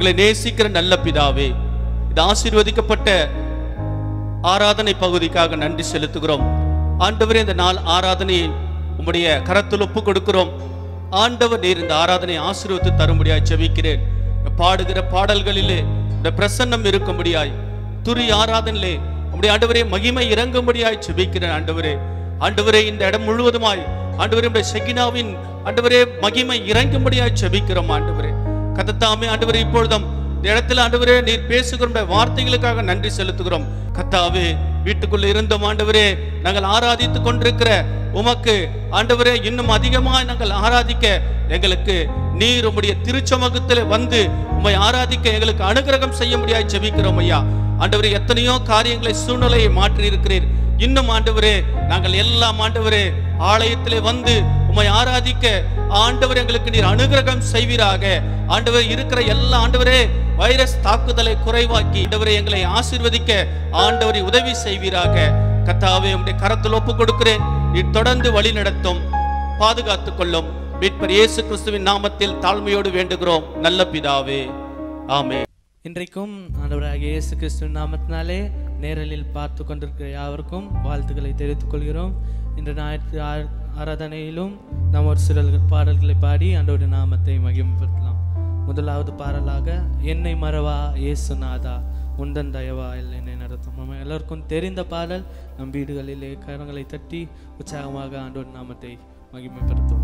எங்களை நேசிக்கிற நல்ல பிதாவே இது ஆசீர்வதிக்கப்பட்ட ஆராதனை பகுதிக்காக நன்றி செலுத்துகிறோம் ஆண்டவரே இந்த நாள் ஆராதனையை உம்முடைய கரத்தில் ஒப்பு கொடுக்கிறோம் ஆண்டவர் நீர் இந்த ஆராதனை ஆசீர்வதித்து தரும்படியாய் ஜெபிக்கிறேன் பாடுகிற பாடல்களிலே இந்த பிரசன்னம் இருக்கும்படியாய் துரி ஆராதனிலே உம்முடைய ஆண்டவரே மகிமை இறங்கும்படியாய் ஜெபிக்கிறேன் ஆண்டவரே ஆண்டவரே இந்த இடம் முழுவதுமாய் ஆண்டவரே உம்முடைய செகினாவின் ஆண்டவரே மகிமை இறங்கும்படியாய் ஜெபிக்கிறோம் ஆண்டவரே கத்தத்தாமே ஆண்டவரே இப்பொழுதும் இந்த இடத்துல ஆண்டவரே நீர் பேசுகிற உம்முடைய வார்த்தைகளுக்காக நன்றி செலுத்துகிறோம் கத்தாவே வீட்டுக்குள்ள இருந்தோம் ஆண்டவரே நாங்கள் ஆராதித்துக் கொண்டிருக்கிற உமக்கு ஆண்டவரே இன்னும் அதிகமாய் நாங்கள் ஆராதிக்க எங்களுக்கு நீர் உம்முடைய திருச்சமூகத்தில் வந்து உம்மை ஆராதிக்க எங்களுக்கு அனுகிரகம் செய்ய முடியாது ஜெபிக்கிறோம் ஐயா ஆண்டவரே எத்தனையோ காரியங்களை சூழ்நிலையை மாற்றி இருக்கிறீர் இன்னும் ஆண்டவரே நாங்கள் எல்லாம் ஆண்டவரே ஆலயத்திலே வந்து உம்மை ஆராதிக்க ஆண்டவர் எங்களுக்கு நீர் அனுகிரகம் செய்வீராக ஆண்டவர் இருக்கிற எல்லா ஆண்டவரே வைரஸ் தாக்குதலை குறைவாக்கி ஆண்டவரை எங்களை ஆசீர்வதிக்க ஆண்டவரை உதவி செய்வீராக கத்தாவே உம்முடைய கரத்தில் ஒப்பு கொடுக்கிறேன் நீர் தொடர்ந்து வழி நடத்தும் பாதுகாத்துக் கொள்ளும் மீட்பர் இயேசு கிறிஸ்துவின் நாமத்தில் தாழ்மையோடு வேண்டுகிறோம் நல்ல பிதாவே ஆமே இன்றைக்கும் ஆண்டவராகிய இயேசு கிறிஸ்துவின் நாமத்தினாலே நேரலில் பார்த்து கொண்டிருக்கிற யாவருக்கும் வாழ்த்துக்களை தெரிவித்துக் கொள்கிறோம் இன்று ஞாயிற்று ஆ- ஆராதனையிலும் நாம் ஒரு சில பாடல்களை பாடி ஆண்டவருடைய நாமத்தை மகிமைப்படுத்தலாம் முதலாவது பாடலாக என்னை மறவா இயேசுநாதா உந்தன் தயவா இல்லை என்னை நடத்தும் நம்ம எல்லாருக்கும் தெரிந்த பாடல் நம் வீடுகளிலே கரங்களை தட்டி உற்சாகமாக ஆண்டவர் நாமத்தை மகிமைப்படுத்தும்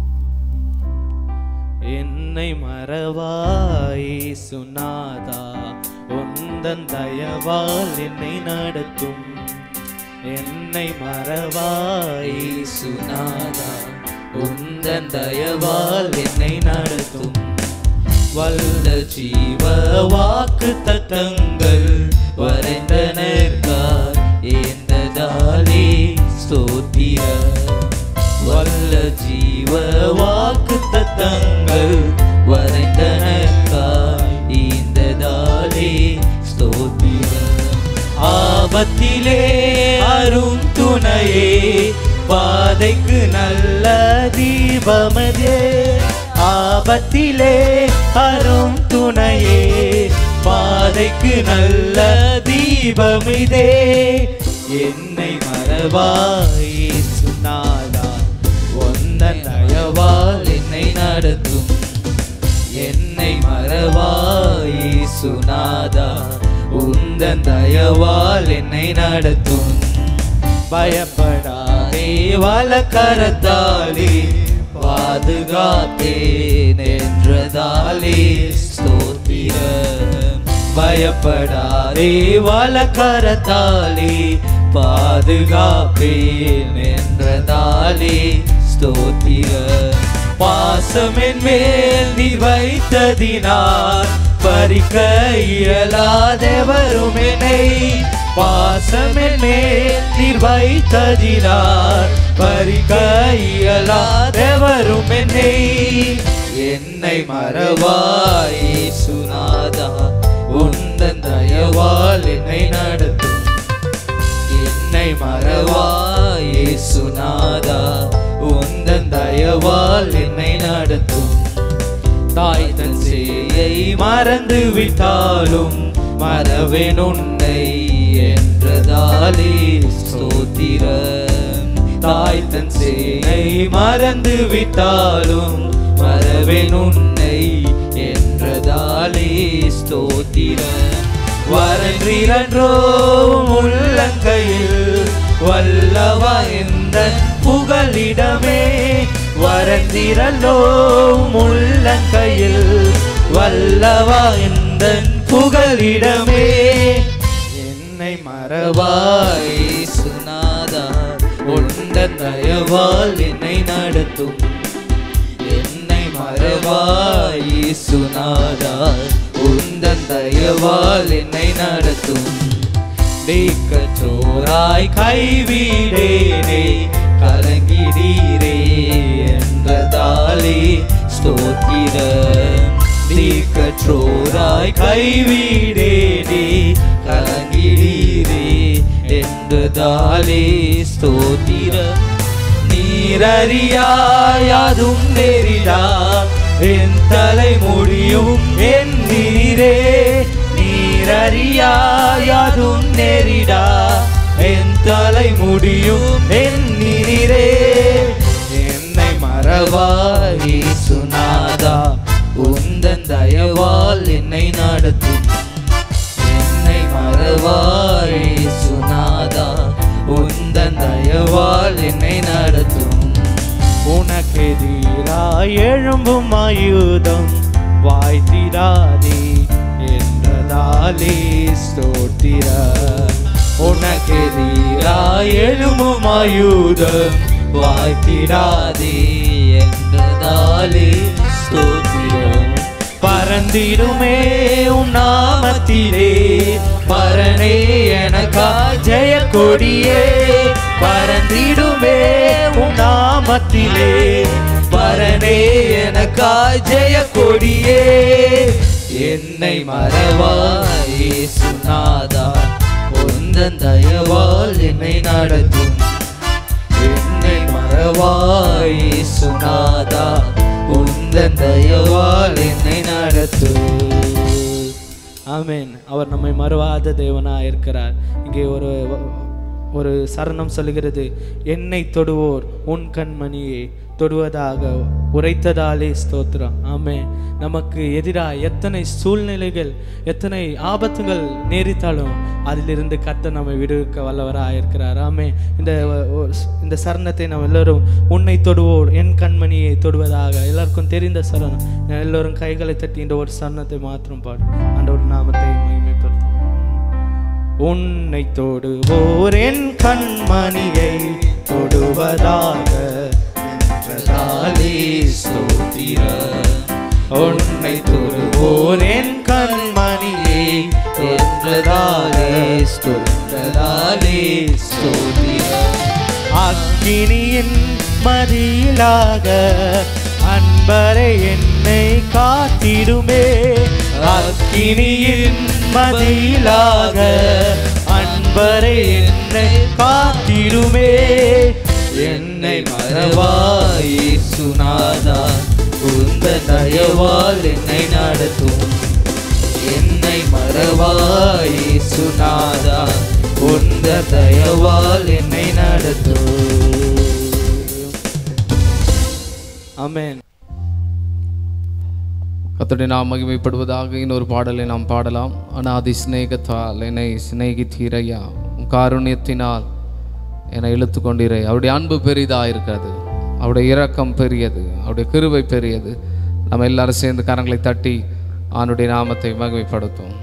என்னை மறவாய் சுனாதா உந்தன் தயவால் என்னை நடத்தும் என்னை மறவாய் சுனாதா உந்தன் தயவால் என்னை நடத்தும் வல்ல ஜீவ வாக்கு தத்தங்கள் வரைந்தனர்கார் ஏந்ததாலே ஸ்தோத்திர வல்ல ஜீவ வாக்கு தத்தங்கள் வரைந்தனக்காய் ஈந்ததாலே ஸ்தோத்திர ஆபத்திலே அரும் துணையே பாதைக்கு நல்ல தீபமதே ஆபத்திலே அரும் துணையே பாதைக்கு நல்ல தீபமிதே என்னை மறவாய் சுனாதா ஒந்த தயவால் என்னை நடத்தும் என்னை மறவாய் சுனாதா உந்தன் தயவால் என்னை நடத்தும் பயப்படாதே வலக்கரத்தாலே பாதுகாத்தேன் என்றதாலே ஸ்தோத்திரம் பயப்படாதே வலக்கரத்தாலே பாதுகாப்பேன் என்றதாலே ஸ்தோத்திரம் பாசமென் மேல் நீ வைத்ததினால் பறிக்க இயலாதவரும் என்னை பாசமென் மேல் நீர் வைத்ததினால் பறிக்க இயலாதவரும் என்னை என்னை மறவாய் சுனாதா உந்தன் தயவால் என்னை நடத்தும் என்னை மறவாய் சுனாதா உந்தன் தயவால் என்னை நடத்தும் தாய் தன் சேயை மறந்து விட்டாலும் மறவேன் உன்னை என்றதாலே ஸ்தோத்திரம் தாய் தன் சேயை மறந்து விட்டாலும் மறவேன் உன்னை என்றதாலே ஸ்தோத்திரம் வரன்றோ உள்ளங்கையில் வல்லவா எந்த புகலிடமே வரந்திரலோ உள்ளங்கையில் வல்லவா எந்த புகலிடமே என்னை மறவாய் சுனாதா உண்ட தயவால் என்னை நடத்தும் என்னை மறவாய் சுனாதா உந்தன் தயவால் என்னை நடத்தும் நீக்கற்றோராய் கைவிடேனே கலங்கிடீரே என்றதாலே ஸ்தோத்திரம் நீக்கற்றோராய் கைவிடேனே கலங்கிடீரே என்றதாலே ஸ்தோத்திரம் நீரறியாயாதும் நேரிடா என் தலை முடியும் என் நீரே நீரறியாதும் நேரிடா என் தலை முடியும் என் நீரே என்னை மறவாய் சுனாதா உந்தன் தயவால் என்னை நடத்தும் என்னை மறவாய் சுனாதா உந்தன் தயவால் என்னை நடத்தும் உனக்கெதிராய் எழும்பும் ஆயுதம் வாய்த்திடாதே என்றதாலே ஸ்தோத்திர உனக்கெதிராய் எழும்பும் ஆயுதம் வாய்த்திடாதே என்றதாலே ஸ்தோத்திரம் பறந்திடுமே உன் நாமத்திலே பரனே எனக்கா ஜெய கொடியே பறந்திடுமே உன் நாமத்திலே பரனே எனக்கா ஜெய கொடியே என்னை மறவாய் சுனாதா உந்தன் தயவால் என்னை நடத்தும் என்னை மறவாய் சுனாதா உந்தன் தயவால் என்னை நடத்து ஆமென் அவர் நம்மை மறுவாத தேவனாக இருக்கிறார் இங்கே ஒரு ஒரு சரணம் சொல்லுகிறது என்னை தொடுவோர் உன் கண்மணியை தொடுவதாக உரைத்ததாலே ஸ்தோத்திரம் ஆமென் நமக்கு எதிராக எத்தனை சூழ்நிலைகள் எத்தனை ஆபத்துகள் நேரித்தாலும் அதிலிருந்து கர்த்தர் நம்மை விடுவிக்க வல்லவராக இருக்கிறார் ஆமே இந்த ஒ- இந்த சரணத்தை நம்ம எல்லோரும் உன்னை தொடுவோர் என் கண்மணியை தொடுவதாக எல்லாருக்கும் தெரிந்த சரணம் எல்லோரும் கைகளை தட்டி இந்த ஒரு சரணத்தை மாத்திரம் பாடும் ஆண்டவர் நாமத்தை மகிமைப்படுத்தும் உன்னை தொடுவோர் என் கண்மணியை தொடுவதாக என்றதாலே ஸ்தோத்திர உன்னை தொடுவோர் என் கண்மணியை என்றதாலே ஸ்தோத்திரதாலே ஸ்தோத்திர அக்கினியின் மதியிலாக அன்பரை என்னை காத்திடுமே அக்கினியின் மதியிலாக அன்பரை என்னை காத்திடுமே என்னை மறவாய் சுனாதா உந்த தயவால் என்னை நடத்தும் என்னை மறவாய் சுனாதா உந்த தயவால் என்னை நடத்தும் ஆமென் கர்த்தருடைய நாம் மகிமைப்படுவதாக இன்னொரு பாடலை நாம் பாடலாம் அனாதி சிநேகத்தால் என்னை சிநேகித்தீரையா உன் காருண்யத்தினால் என்னை இழுத்து கொண்டீரே அவருடைய அன்பு பெரிதாக இருக்கிறது அவருடைய இரக்கம் பெரியது அவருடைய கிருபை பெரியது நம்ம எல்லாரும் சேர்ந்து கரங்களை தட்டி அவனுடைய நாமத்தை மகிமைப்படுத்தும்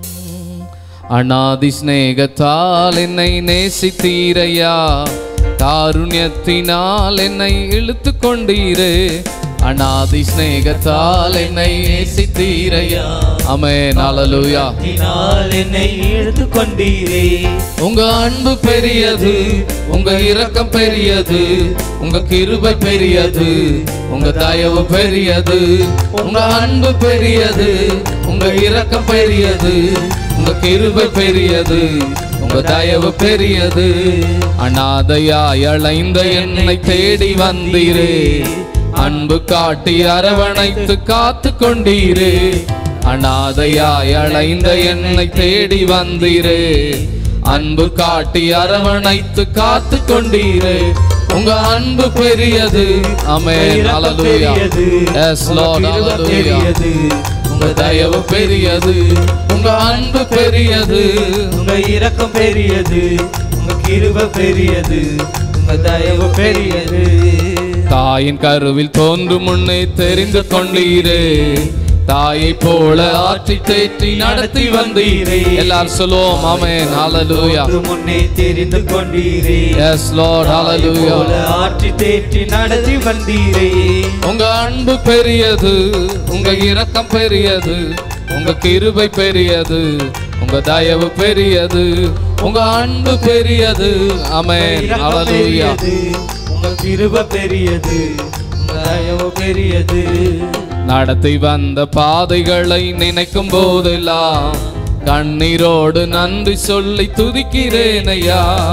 அநாதி சிநேகத்தால் என்னை நேசித்தீரையா காருண்யத்தினால் என்னை இழுத்து கொண்டீரே அநாதி சிநேகத்தால் என்னை நேசித்தீரையா அமே நாளலுயா நாள் என்னை இழுத்து கொண்டீரே உங்க அன்பு பெரியது உங்க இரக்கம் பெரியது உங்க கிருபை பெரியது உங்க தயவு பெரியது உங்க அன்பு பெரியது உங்க இரக்கம் பெரியது உங்க கிருபை பெரியது உங்க தயவு பெரியது அனாதையாய் அலைந்த என்னை தேடி வந்தீரே அன்பு காட்டி அரவணைத்து காத்து கொண்டீரே அனாதையாய் அலைந்த என்னை தேடி வந்தீரே அன்பு காட்டி அரவணைத்து காத்து கொண்டீரே உங்க அன்பு பெரியது அமேன் ஹalleluya எஸ் லார்ட் ஹalleluya உங்க தயவு பெரியது உங்க அன்பு பெரியது உங்க இரக்கம் பெரியது உங்க கிருப பெரியது உங்க தயவு பெரியது தாயின் கருவில் தோன்றும் முன்னே தெரிந்து கொண்டீரே தாயை போல ஆற்றி தேற்றி நடத்தி வந்தீரே எல்லாரும் சொல்லுவோம் ஆமென் ஹalleluya ஒன்று முன்னே தெரிந்து கொண்டீரே எஸ் லார்ட் ஹalleluya போல ஆற்றி தேற்றி நடத்தி வந்தீரே உங்க அன்பு பெரியது உங்க இரக்கம் பெரியது உங்க கிருபை பெரியது உங்க தயவு பெரியது உங்க அன்பு பெரியது ஆமென் இரக்கம் ஹalleluya பெரியது, உங்க கிருப பெரியது உங்க தயவு பெரியது நடத்தி வந்த பாதைகளை நினைக்கும் போதெல்லாம் கண்ணீரோடு நன்றி சொல்லி துதிக்கிறேன் ஐயா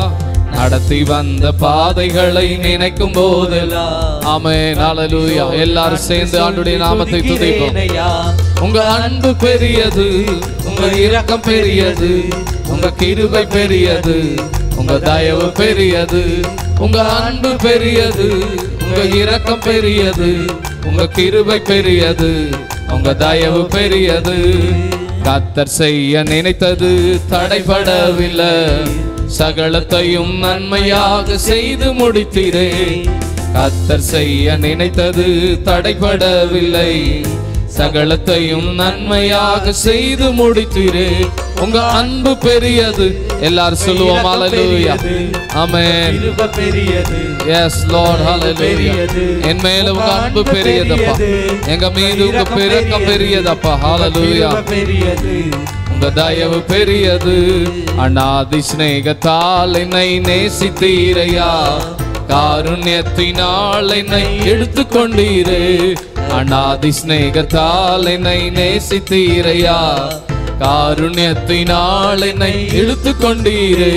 நடத்தி வந்த பாதைகளை நினைக்கும் போதெல்லாம் ஆமென் ஹalleluya எல்லாரும் சேர்ந்து ஆண்டுடைய நாமத்தை துதிப்போம் உங்க அன்பு பெரியது உங்க இரக்கம் பெரியது உங்க கிருபை பெரியது உங்க தயவு பெரியது உங்க அன்பு பெரியது உங்க இரக்கம் பெரியது உங்க கிருபை பெரியது உங்க தயவு பெரியது கத்தர் செய்ய நினைத்தது தடைபடவில்லை சகலத்தையும் நன்மையாக செய்து முடித்தீரே கத்தர் செய்ய நினைத்தது தடைபடவில்லை சகலத்தையும் நன்மையாக செய்து முடித்தீரே உங்க அன்பு பெரியது எல்லாரும் சொல்லுவோம் ஹalleluya ஆமென் கிருப பெரியது எஸ் லார்ட் ஹalleluya பெரியது. என் மேல உங்க அன்பு அன்பு பெரியதப்பா பெரியது. எங்க மீது உங்க இரக்கம் பெருக்கம் பெரியதப்பா ஹalleluya கிருப பெரியது உங்க தயவு பெரியது அநாதி சிநேகத்தால் என்னை நேசித்தீரையா காருண்யத்தினால் என்னை எடுத்துக்கொண்டீரே அநாதி சிநேகத்தால் என்னை நேசித்தீரையா காருண்யத்தினால் என்னை எடுத்துக்கொண்டீரே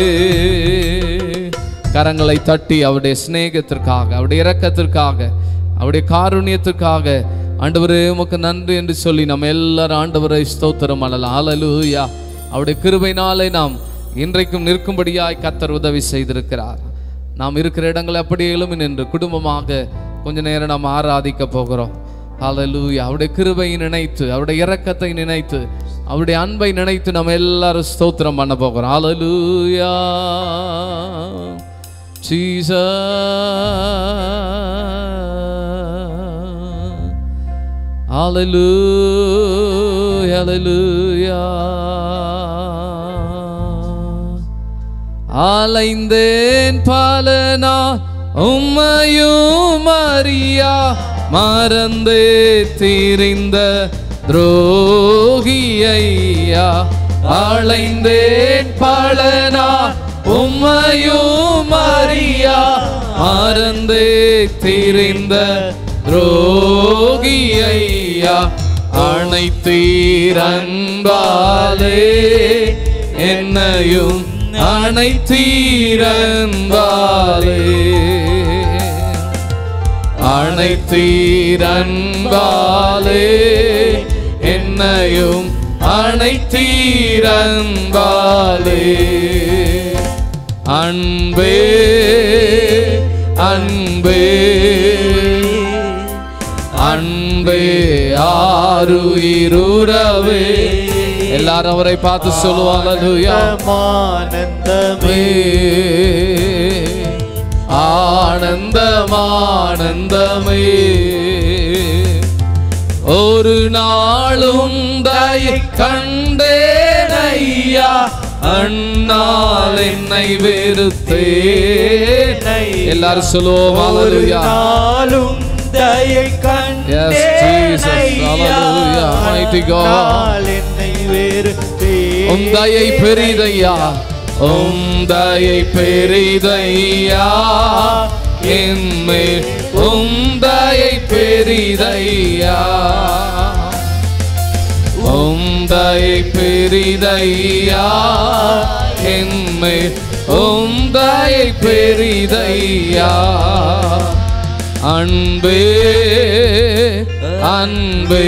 கரங்களை தட்டி அவருடைய சிநேகத்திற்காக அவருடைய இரக்கத்திற்காக அவருடைய காருண்யத்திற்காக ஆண்டவரே உமக்கு நன்றி என்று சொல்லி நம்ம எல்லாரும் ஆண்டவரை ஸ்தோத்திரம் அல்லலாம் ஹalleluya அவருடைய கிருபையினாலே நாம் இன்றைக்கும் நிற்கும்படியாய் கத்தர் உதவி செய்திருக்கிறார் நாம் இருக்கிற இடங்களை அப்படியே எழுமி நின்று குடும்பமாக கொஞ்ச நேரம் நாம் ஆராதிக்க போகிறோம் ஹalleluya அவருடைய கிருபையை நினைத்து அவருடைய இரக்கத்தை நினைத்து அவருடைய அன்பை நினைத்து நம்ம எல்லாரும் ஸ்தோத்திரம் பண்ண போகிறோம் ஹalleluya Jesus Hallelujah, hallelujah. அலைந்தேன் பலனா உம்மையும் அறியா மறந்தே திரிந்த துரோகியையா அலைந்தேன் பலனா உம்மையும் அறியா மறந்தே திரிந்த துரோகியையா அனைத்தீரன்பாலே என்னையும் அனைத்தீரன்பாலே அனைத்தீரன்பாலே என்னையும் அனைத்தீரன்பாலே அன்பே அன்பே அன்பே ஆருயிருறவே எல்லாரும் அவரை பார்த்து சொல்லுவாங்க ஆனந்தமே ஆனந்தமானந்தமே ஒரு நாளும் தயை கண்டேன் ஐயா அண்ணால் என்னை வெறுத்தேன் எல்லாரும் சொல்லுவோம் ஒரு ஹalleluya நாளும் தயை Yes, Jesus. Hallelujah. Mighty God. கண்டேன் என்னை வெறுத்தேன் உம் தயை பெரிதையா உம் தயை பெரிதையா என்மேல் உம் தயை பெரிதையா உம் தயை பெரிதையா என்மேல் உம் தயை பெரிதையா அன்பே அன்பே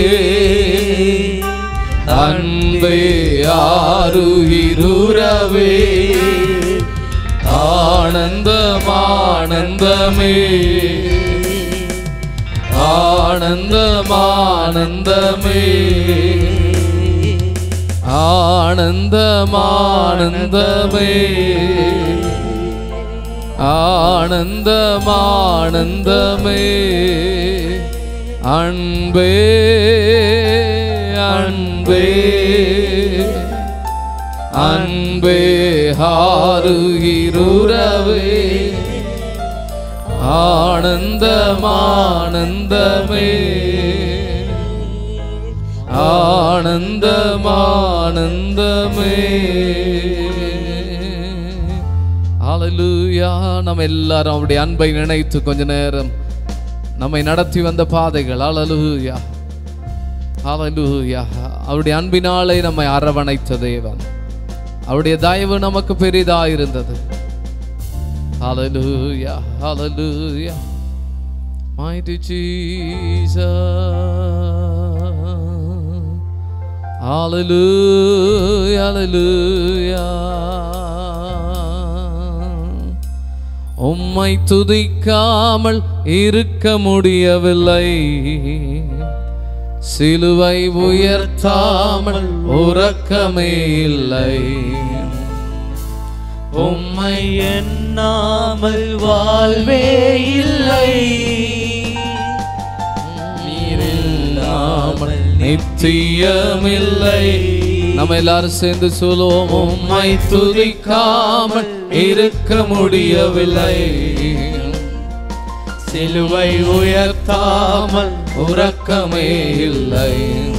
அன்பே ஆருயிருறவே ஆனந்தமானந்தமே ஆனந்தமானந்தமே ஆனந்தமானந்தமே ஆனந்தமானந்தமே அன்பே அன்பே அன்பே ஹாருகிருரவே ஆனந்தமானந்தமே ஆனந்தமானந்தமே ஹalleluya நம்ம எல்லாரும் அவருடைய அன்பை நினைத்து கொஞ்ச நேரம் நம்மை நடத்தி வந்த பாதைகள் ஹalleluya ஹalleluya அவருடைய அன்பினாலே நம்மை அரவணைத்த தேவன் அவருடைய தயவு நமக்கு பெரிதா இருந்தது Hallelujah, hallelujah. Mighty Jesus. Hallelujah, hallelujah. உம்மை துதிக்காமல் இருக்க முடியவில்லை சிலுவை உயர்த்தாமல் உறக்கமே இல்லை உம்மை எண்ணாமல் வாழ்வே இல்லை நீரில்லாமல் நித்தியமில்லை நம்ம எல்லாரும் சேர்ந்து சொல்லுவோம் உம்மை துதிக்காமல் இருக்க முடியவில்லை சிலுவை உயர்த்தாமல் உறக்கமே இல்லை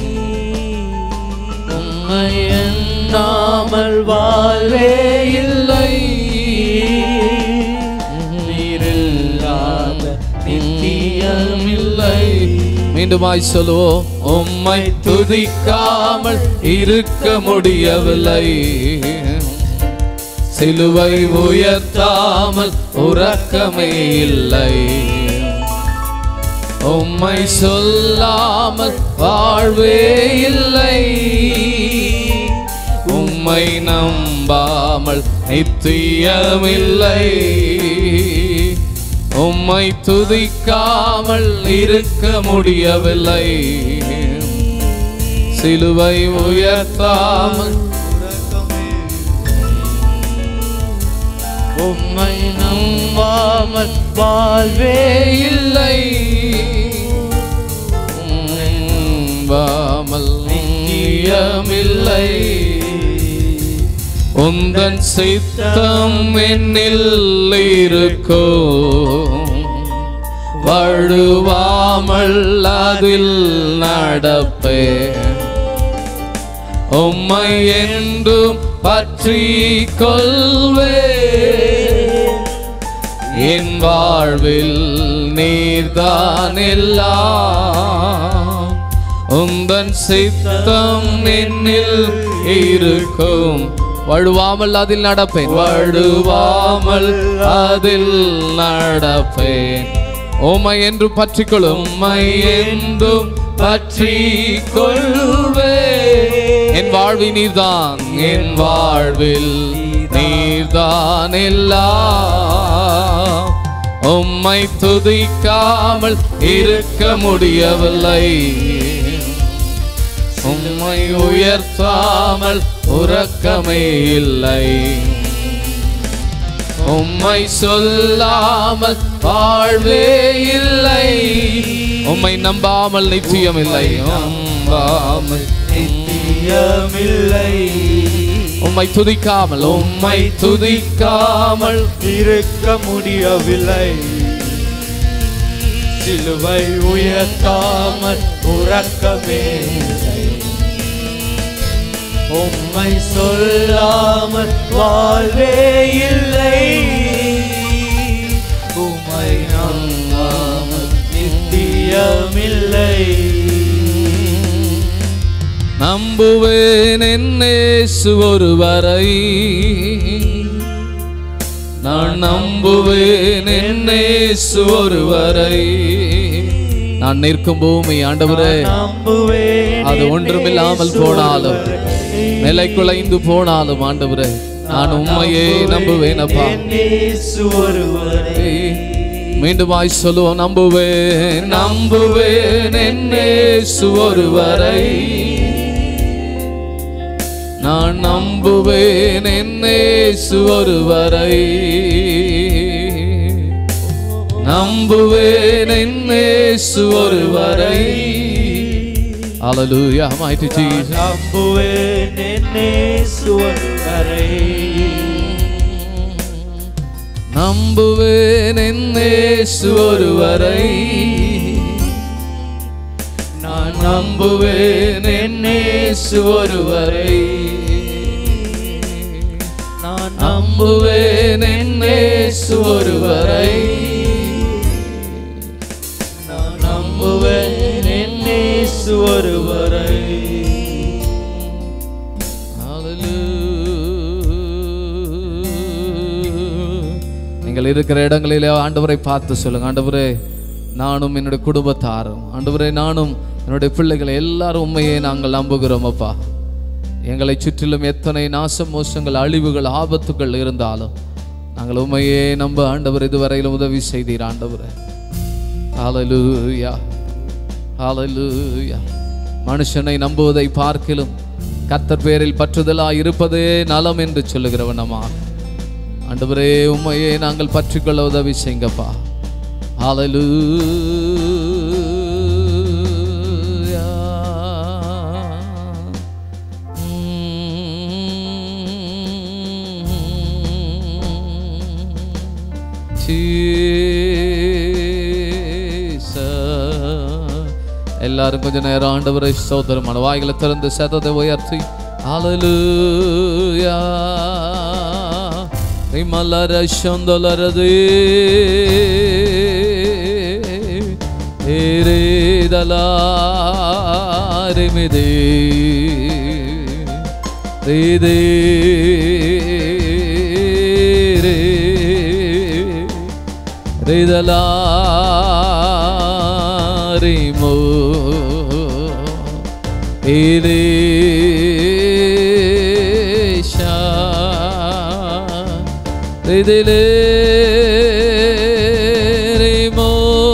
உம்மை எண்ணாமல் வாழ்வே இல்லை நீரில்லாத நித்தியமில்லை மீண்டுமாய் சொல்லுவோம் உம்மை துதிக்காமல் இருக்க முடியவில்லை சிலுவை உயர்த்தாமல் உறக்கமே இல்லை உம்மை சொல்லாமல் வாழ்வே இல்லை உம்மை நம்பாமல் நித்தியமில்லை உம்மை துதிக்காமல் இருக்க முடியவில்லை சிலுவை உயர்த்தாமல் உம்மை நம்பாமல் வாழ்வே இல்லை நம்பாமல் நித்தியமில்லை உந்தன் சித்தம் என்னில் இருக்கோ வழுவாமல் அதில் நடப்பே உம்மை என்றும் பற்றி கொள்வே என் வாழ்வில் நீர்தான் எல்லாம் உந்தன் சித்தம் என்னில் இருக்கும் வழுவாமல் அதில் நடப்பேன் வழுவாமல் அதில் நடப்பேன் உம்மை என்று பற்றிக்கொள்ளும் உம்மை என்றும் பற்றி கொள்வே என் வாழ்வில் நீர்தான் என் வாழ்வில் நீர்தான் எல்லாம் உம்மை துதிக்காமல் இருக்க முடியவில்லை உம்மை உயர்த்தாமல் உறக்கமே இல்லை உம்மை சொல்லாமல் வாழ்வே இல்லை உம்மை நம்பாமல் நிச்சயம் இல்லை நம்பாமல் நித்தியமில்லை உம்மை துதிக்காமல் உம்மை துதிக்காமல் இருக்க முடியவில்லை சிலுவை உயர்த்தாமல் உறக்கமே இல்லை. உம்மை சொல்லாமல் வாழ்வே இல்லை உம்மை நம்பாமல் நித்தியமில்லை நம்புவேன் என்னேசு ஒருவரை நான் நம்புவேன் என்னேசு ஒருவரை நான் நிற்கும் பூமி ஆண்டவரே நம்புவேன் அது ஒன்றுமில்லாமல் போனாலும் நிலை குலைந்து போனாலும் ஆண்டவரே நான் உண்மையே நம்புவேன் அப்பா இயேசு ஒருவரே மீண்டுமாய் சொல்லுவோம் நம்புவேன் நம்புவேன் என்னேசு ஒருவரை நான் நம்புவேன் என்னேசு ஒருவரை நம்புவேன் என்னேசு ஒருவரை Hallelujah, mighty Jesus. நம்புவேன் இயேசு ஒருவரே நம்புவேன் என்னேசு ஒருவரை நான் நம்புவேன் என்னேசு ஒருவரை நான் நம்புவேன் என்னேசு ஒருவரை நான் நம்புவேன் இயேசு ஒருவரை Hallelujah. நீங்கள் நீங்கள் இருக்கிற இடங்களிலே ஆண்டவரை பார்த்து சொல்லுங்க ஆண்டவரே நானும் என்னுடைய குடும்பத்தாரும் ஆண்டவரே நானும் என்னுடைய பிள்ளைகளை எல்லாரும் உண்மையை நாங்கள் நம்புகிறோம் அப்பா எங்களை சுற்றிலும் எத்தனை நாச மோசங்கள் அழிவுகள் ஆபத்துகள் இருந்தாலும் நாங்கள் உண்மையே நம்ப ஆண்டவர் இதுவரையிலும் உதவி செய்தீர் ஆண்டவரே ஹalleluya ஹalleluya மனுஷனை நம்புவதை பார்க்கிலும் கர்த்தர் பேரில் பற்றுதலாய் இருப்பதே நலம் என்று சொல்லுகிறவனமா ஆண்டவரே உண்மையே நாங்கள் பற்றிக்கொள்ள உதவி செய்யுங்கப்பா ஹalleluya எல்லாரும் கொஞ்ச நேரம் ஆண்டவரை ஸ்தோத்திரமான வாய்களை திறந்து சதத்தை உயர்த்தி ஹalleluya விமலர சந்தலரது ஏரேதலாரிமிதே ரேதே ரே ரிதலாரிமோ இலேஷா ரிதிலே ரிமோ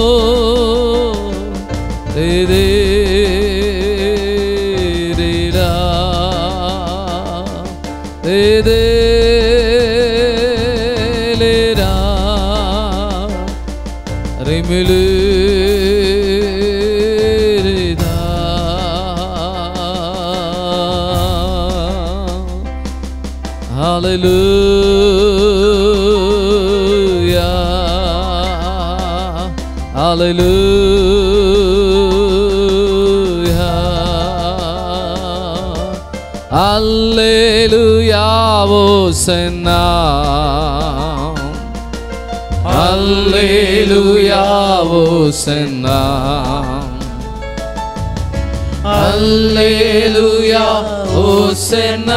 ரிதே ரிரா ரிதே லிரா ரிமிலு ரிதா. Hallelujah. Hallelujah. Hallelujah. Hosanna. Hallelujah, Hosanna. Hallelujah, Hosanna.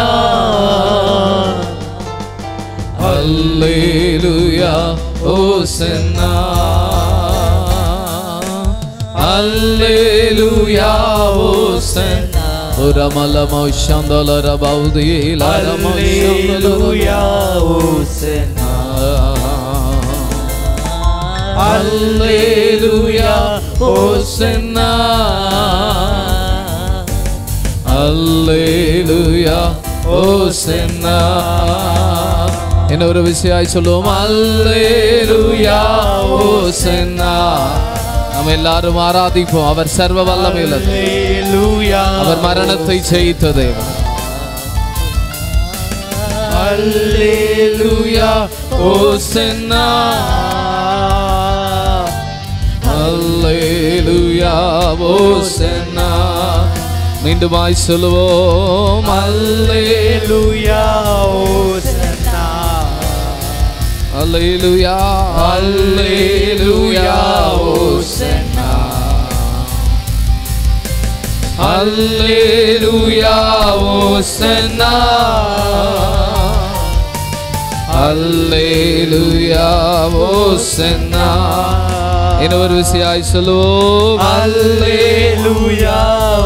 Hallelujah, Hosanna. Hallelujah, Hosanna. Uramalamo shandala baudi laramo shandala Hallelujah, Hosanna. Hallelujah, Hosanna. என்ன ஒரு விஷயம் சொல்லுவோம் அல்லேலூயா ஓசன்னா நம்ம எல்லாரும் ஆராதிப்போம் அவர் சர்வ வல்லமை உள்ளது அவர் மரணத்தை ஜெயித்த தேவன் அல்லேலூயா ஓசன்னா அல்லேலூயா ஓசன்னா மீண்டுமாய் சொல்லுவோம் அல்லேலூயா அல்லேலூயா அல்லேலூயா ஓசன்னா அல்லேலூயா ஓசன்னா அல்லேலூயா ஓசன்னா என்ன ஒரு விஷயாய் சொல்லுவோம் அல்லேலூயா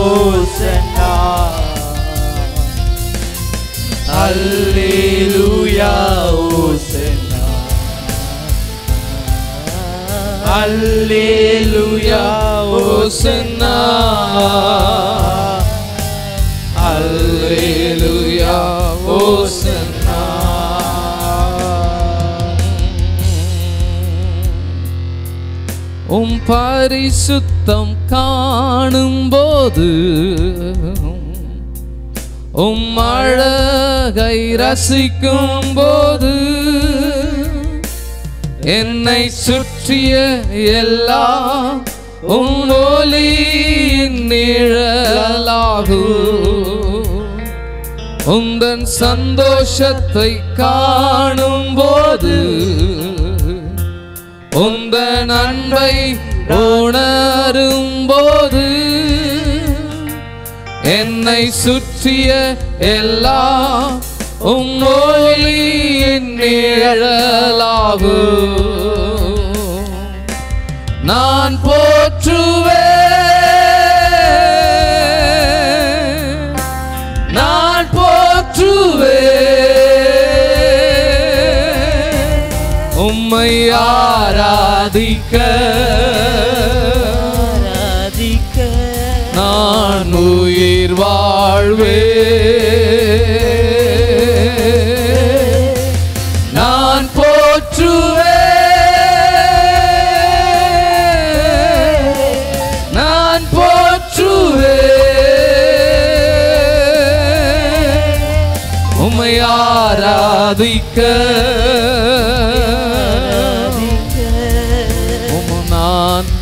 அல்லேலூயா ஓசன்னா அல்லேலூயா ஓசன்னா உம் பரிசுத்தம் காணும்போது உம் அழகை ரசிக்கும் போது என்னை சுற்றிய எல்லாம் உம் ஒளியின் நிழலாகும் உந்தன் சந்தோஷத்தை காணும் போது உந்தன் அன்பை உணரும் போது என்னை சுற்றிய எல்லாம் உம் ஒளியின் நிழலாகும் நான் போற்றுவேன் நான் போற்றுவேன் உம்மை ஆராதிக்க நான் உயிர் வாழ்வே நான் போற்றுவேன் நான் போற்றுவேன் உம்மை ஆராதிக்க உம் நான்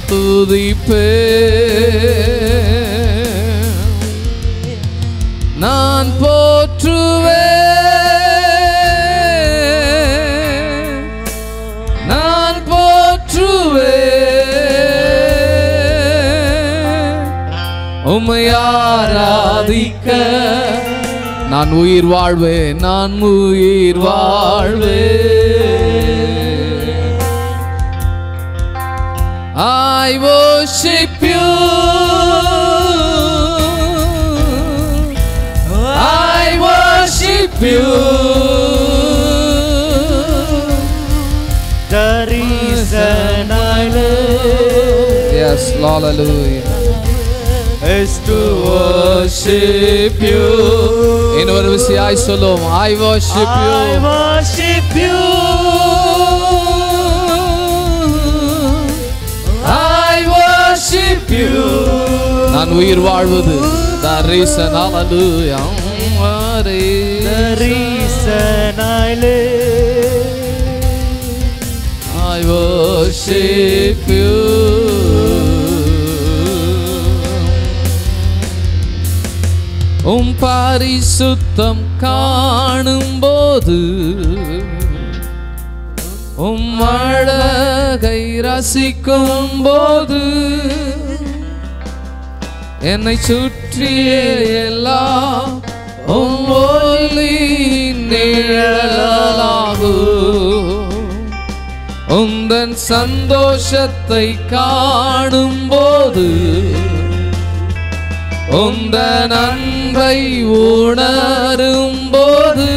துதிப்பேன் நான் போற்றுவேன் நான் போற்றுவேன் உம்மை ஆராதிக்க நான் உயிர் வாழ்வேன் நான் உயிர் வாழ்வேன் I worship you. I worship you. The reason I live Yes, hallelujah. is to Worship you. இன்னொரு விஷயம் சொல்லுவோம் I worship I you. worship you. I worship you. நான் உயிர் வாழ்வது the reason hallelujah. The reason I live. I worship you. உம் பரிசுத்தம் காணும்போது உம் அழகை ரசிக்கும் போது என்னை சுற்றிய எல்லாம் உம் ஒளி நிழலாகும் உந்தன் சந்தோஷத்தை காணும்போது உந்தன் அன்பை உணரும்போது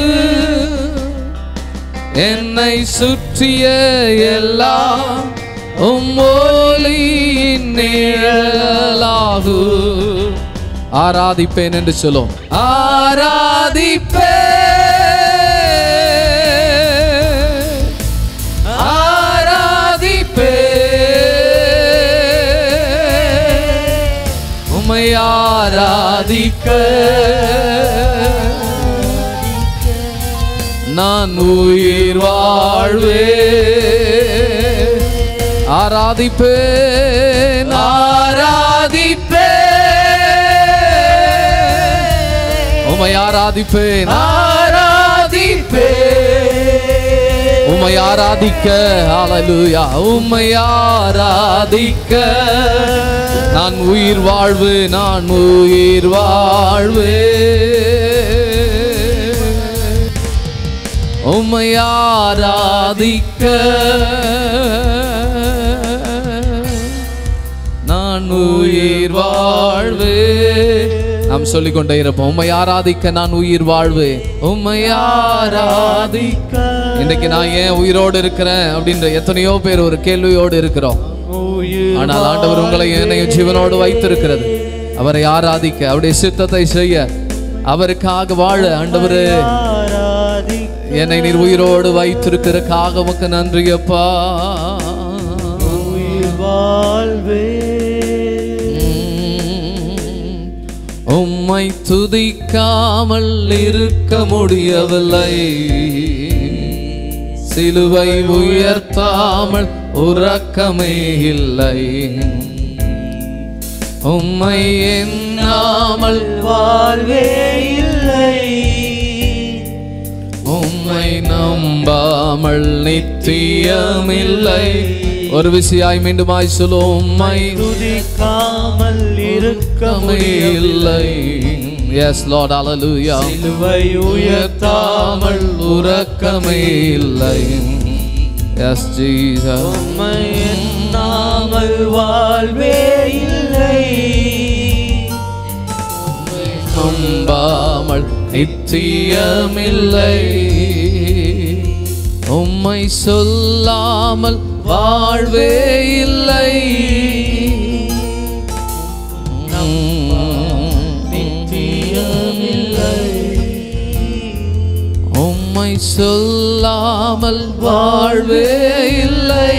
என்னை சுற்றிய எல்லாம் உம்மொழியின் நிழலாகு ஆராதிப்பேன் என்று சொல்லும் ஆராதிப்பேன் ஆராதிப்பேன் உம்மை ஆராதிக்க நான் உயிர் வாழ்வே ஆராதிப்பேன் ஆராதிப்பேன் உம்மை ஆராதிப்பேன் ஆராதிப்பேன் உம்மை ஆராதிக்க ஹalleluya உம்மை ஆராதிக்க நான் உயிர் வாழ்வு நான் உயிர் வாழ்வு உம்மை ஆராதிக்க நான் உயிர் வாழ்வு நாம் சொல்லிக்கொண்டே இருப்போம் உம்மை ஆராதிக்க நான் உயிர் வாழ்வு உம்மை ஆராதிக்க இன்னைக்கு நான் ஏன் உயிரோடு இருக்கிறேன் அப்படின்ற எத்தனையோ பேர் ஒரு கேள்வியோடு இருக்கிறோம் ஆனால் ஆண்டவர் உங்களை என்னையும் ஜீவனோடு வைத்திருக்கிறது அவரை ஆராதிக்க அவருடைய சித்தத்தை செய்ய அவருக்காக வாழ ஆண்டவரே என்னை நீர் உயிரோடு வைத்திருக்கிறதுக்காக உமக்கு நன்றி அப்பா உம், உம்மை துதிக்காமல் இருக்க முடியவில்லை சிலுவை உயர்த்தாமல் உறக்கமே இல்லை உம்மை எண்ணாமல் வாழ்வே இல்லை உம்மை நம்பாமல் நித்தியமில்லை ஒரு விஷயாய் மீண்டுமாய் சொல்லும் உம்மை துதிக்காமல் இருக்க கமே இல்லை எஸ் லார்ட் ஹalleluya சிலுவை உயர்த்தாமல் உறக்கமே இல்லை எஸ் ஜீசஸ் உம்மை எண்ணாமல் வாழ்வே இல்லை நம்பாமல் நித்தியமில்லை உம்மை சொல்லாமல் வாழ்வே இல்லை உம்மை சொல்லாமல் வாழ்வே இல்லை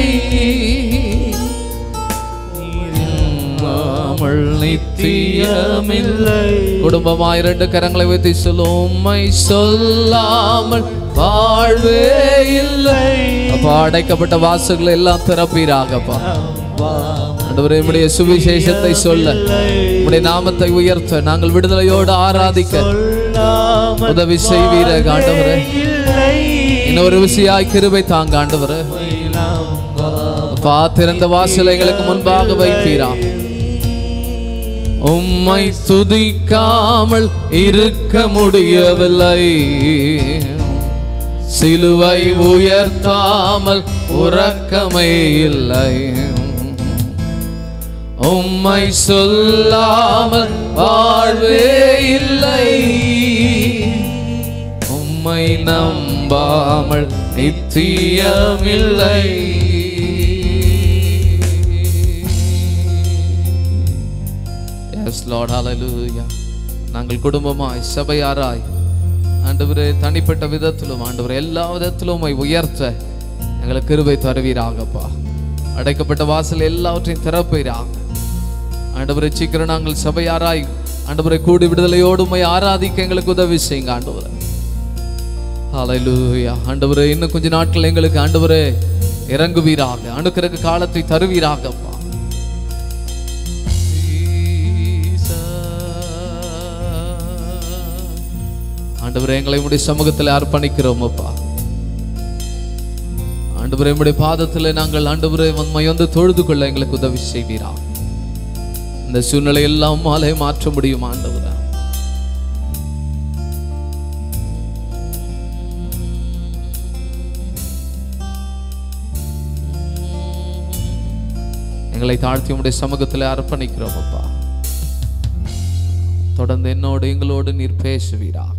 நாமல் நித்தியமில்லை குடும்பமாய் இரண்டு கரங்களை வைத்து சொல்லும் உம்மை சொல்லாமல் வாழ்வே இல்லை அப்பா அடைக்கப்பட்ட வாசல்கள் எல்லாம் திறப்பீராகப்பா ஆண்டவரே உம்முடைய சுவிசேஷத்தை சொல்ல உம்முடைய நாமத்தை உயர்த்த நாங்கள் விடுதலையோடு ஆராதிக்க உதவி செய்வீரக ஆண்டவரே இன்னொரு விசையாய் கிருபை தாங்க ஆண்டவரே அப்பா திறந்த வாசலை எங்களுக்கு முன்பாக வைப்பீரா உம்மை துதிக்காமல் இருக்க முடியவில்லை சிலுவை உயர்த்தாமல் உறக்கமே இல்லை உம்மை சொல்லாமல் வாழ்வே இல்லை உம்மை நம்பாமல் நித்தியமில்லை எஸ் லார்ட் ஹalleluya நாங்கள் குடும்பமாய் சபையாராய் ஆண்டவரே தனிப்பட்ட விதத்திலும் ஆண்டவரே எல்லா விதத்திலும் உம்மை உயர்த்த எங்களுக்கு கிருபை தருவீராகப்பா அடைக்கப்பட்ட வாசல் எல்லாவற்றையும் திறப்பீராக ஆண்டவரை சீக்கிரம் நாங்கள் சபையாராய் ஆண்டவரை கூடி விடுதலையோடு உம்மை ஆராதிக்க எங்களுக்கு உதவி செய்யுங்க ஆண்டவரே ஹalleluya ஆண்டவரே இன்னும் கொஞ்ச நாட்கள் எங்களுக்கு ஆண்டவரே இறங்குவீராக அணுக்கிறக்கு காலத்தை தருவீராகப்பா ஆண்டவரே எங்களை உடைய சமூகத்தில் அர்ப்பணிக்கிறோம் அப்பா ஆண்டவரே உடைய பாதத்தில் நாங்கள் ஆண்டவரே உண்மை வந்து தொழுது கொள்ள எங்களுக்கு உதவி செய்வீரா இந்த சூழ்நிலை எல்லாம் மாலை மாற்ற முடியும் ஆண்டவரே எங்களை தாழ்த்தி உடைய சமூகத்தில் அர்ப்பணிக்கிறோம் அப்பா தொடர்ந்து என்னோடு எங்களோடு நீர் பேசுவீராக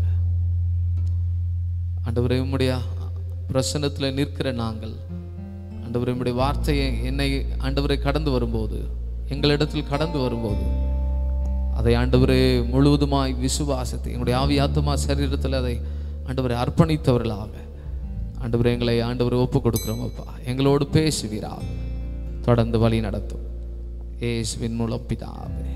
ஆண்டவரே உம்முடைய பிரசன்னத்தில் நிற்கிற நாங்கள் ஆண்டவரே உம்முடைய வார்த்தையை என்னை ஆண்டவரை கடந்து வரும்போது எங்களிடத்தில் கடந்து வரும்போது அதை ஆண்டவரே முழுவதுமாய் விசுவாசத்தை எங்களுடைய ஆவி ஆத்மா சரீரத்தில் அதை ஆண்டவரை அர்ப்பணித்தவர்களாக ஆண்டவரே எங்களை ஆண்டவரை ஒப்பு கொடுக்குறோம் அப்பா எங்களோடு பேசுவீராக தொடர்ந்து வழி நடத்தும் ஏசுவின் மூலம் பிதாவே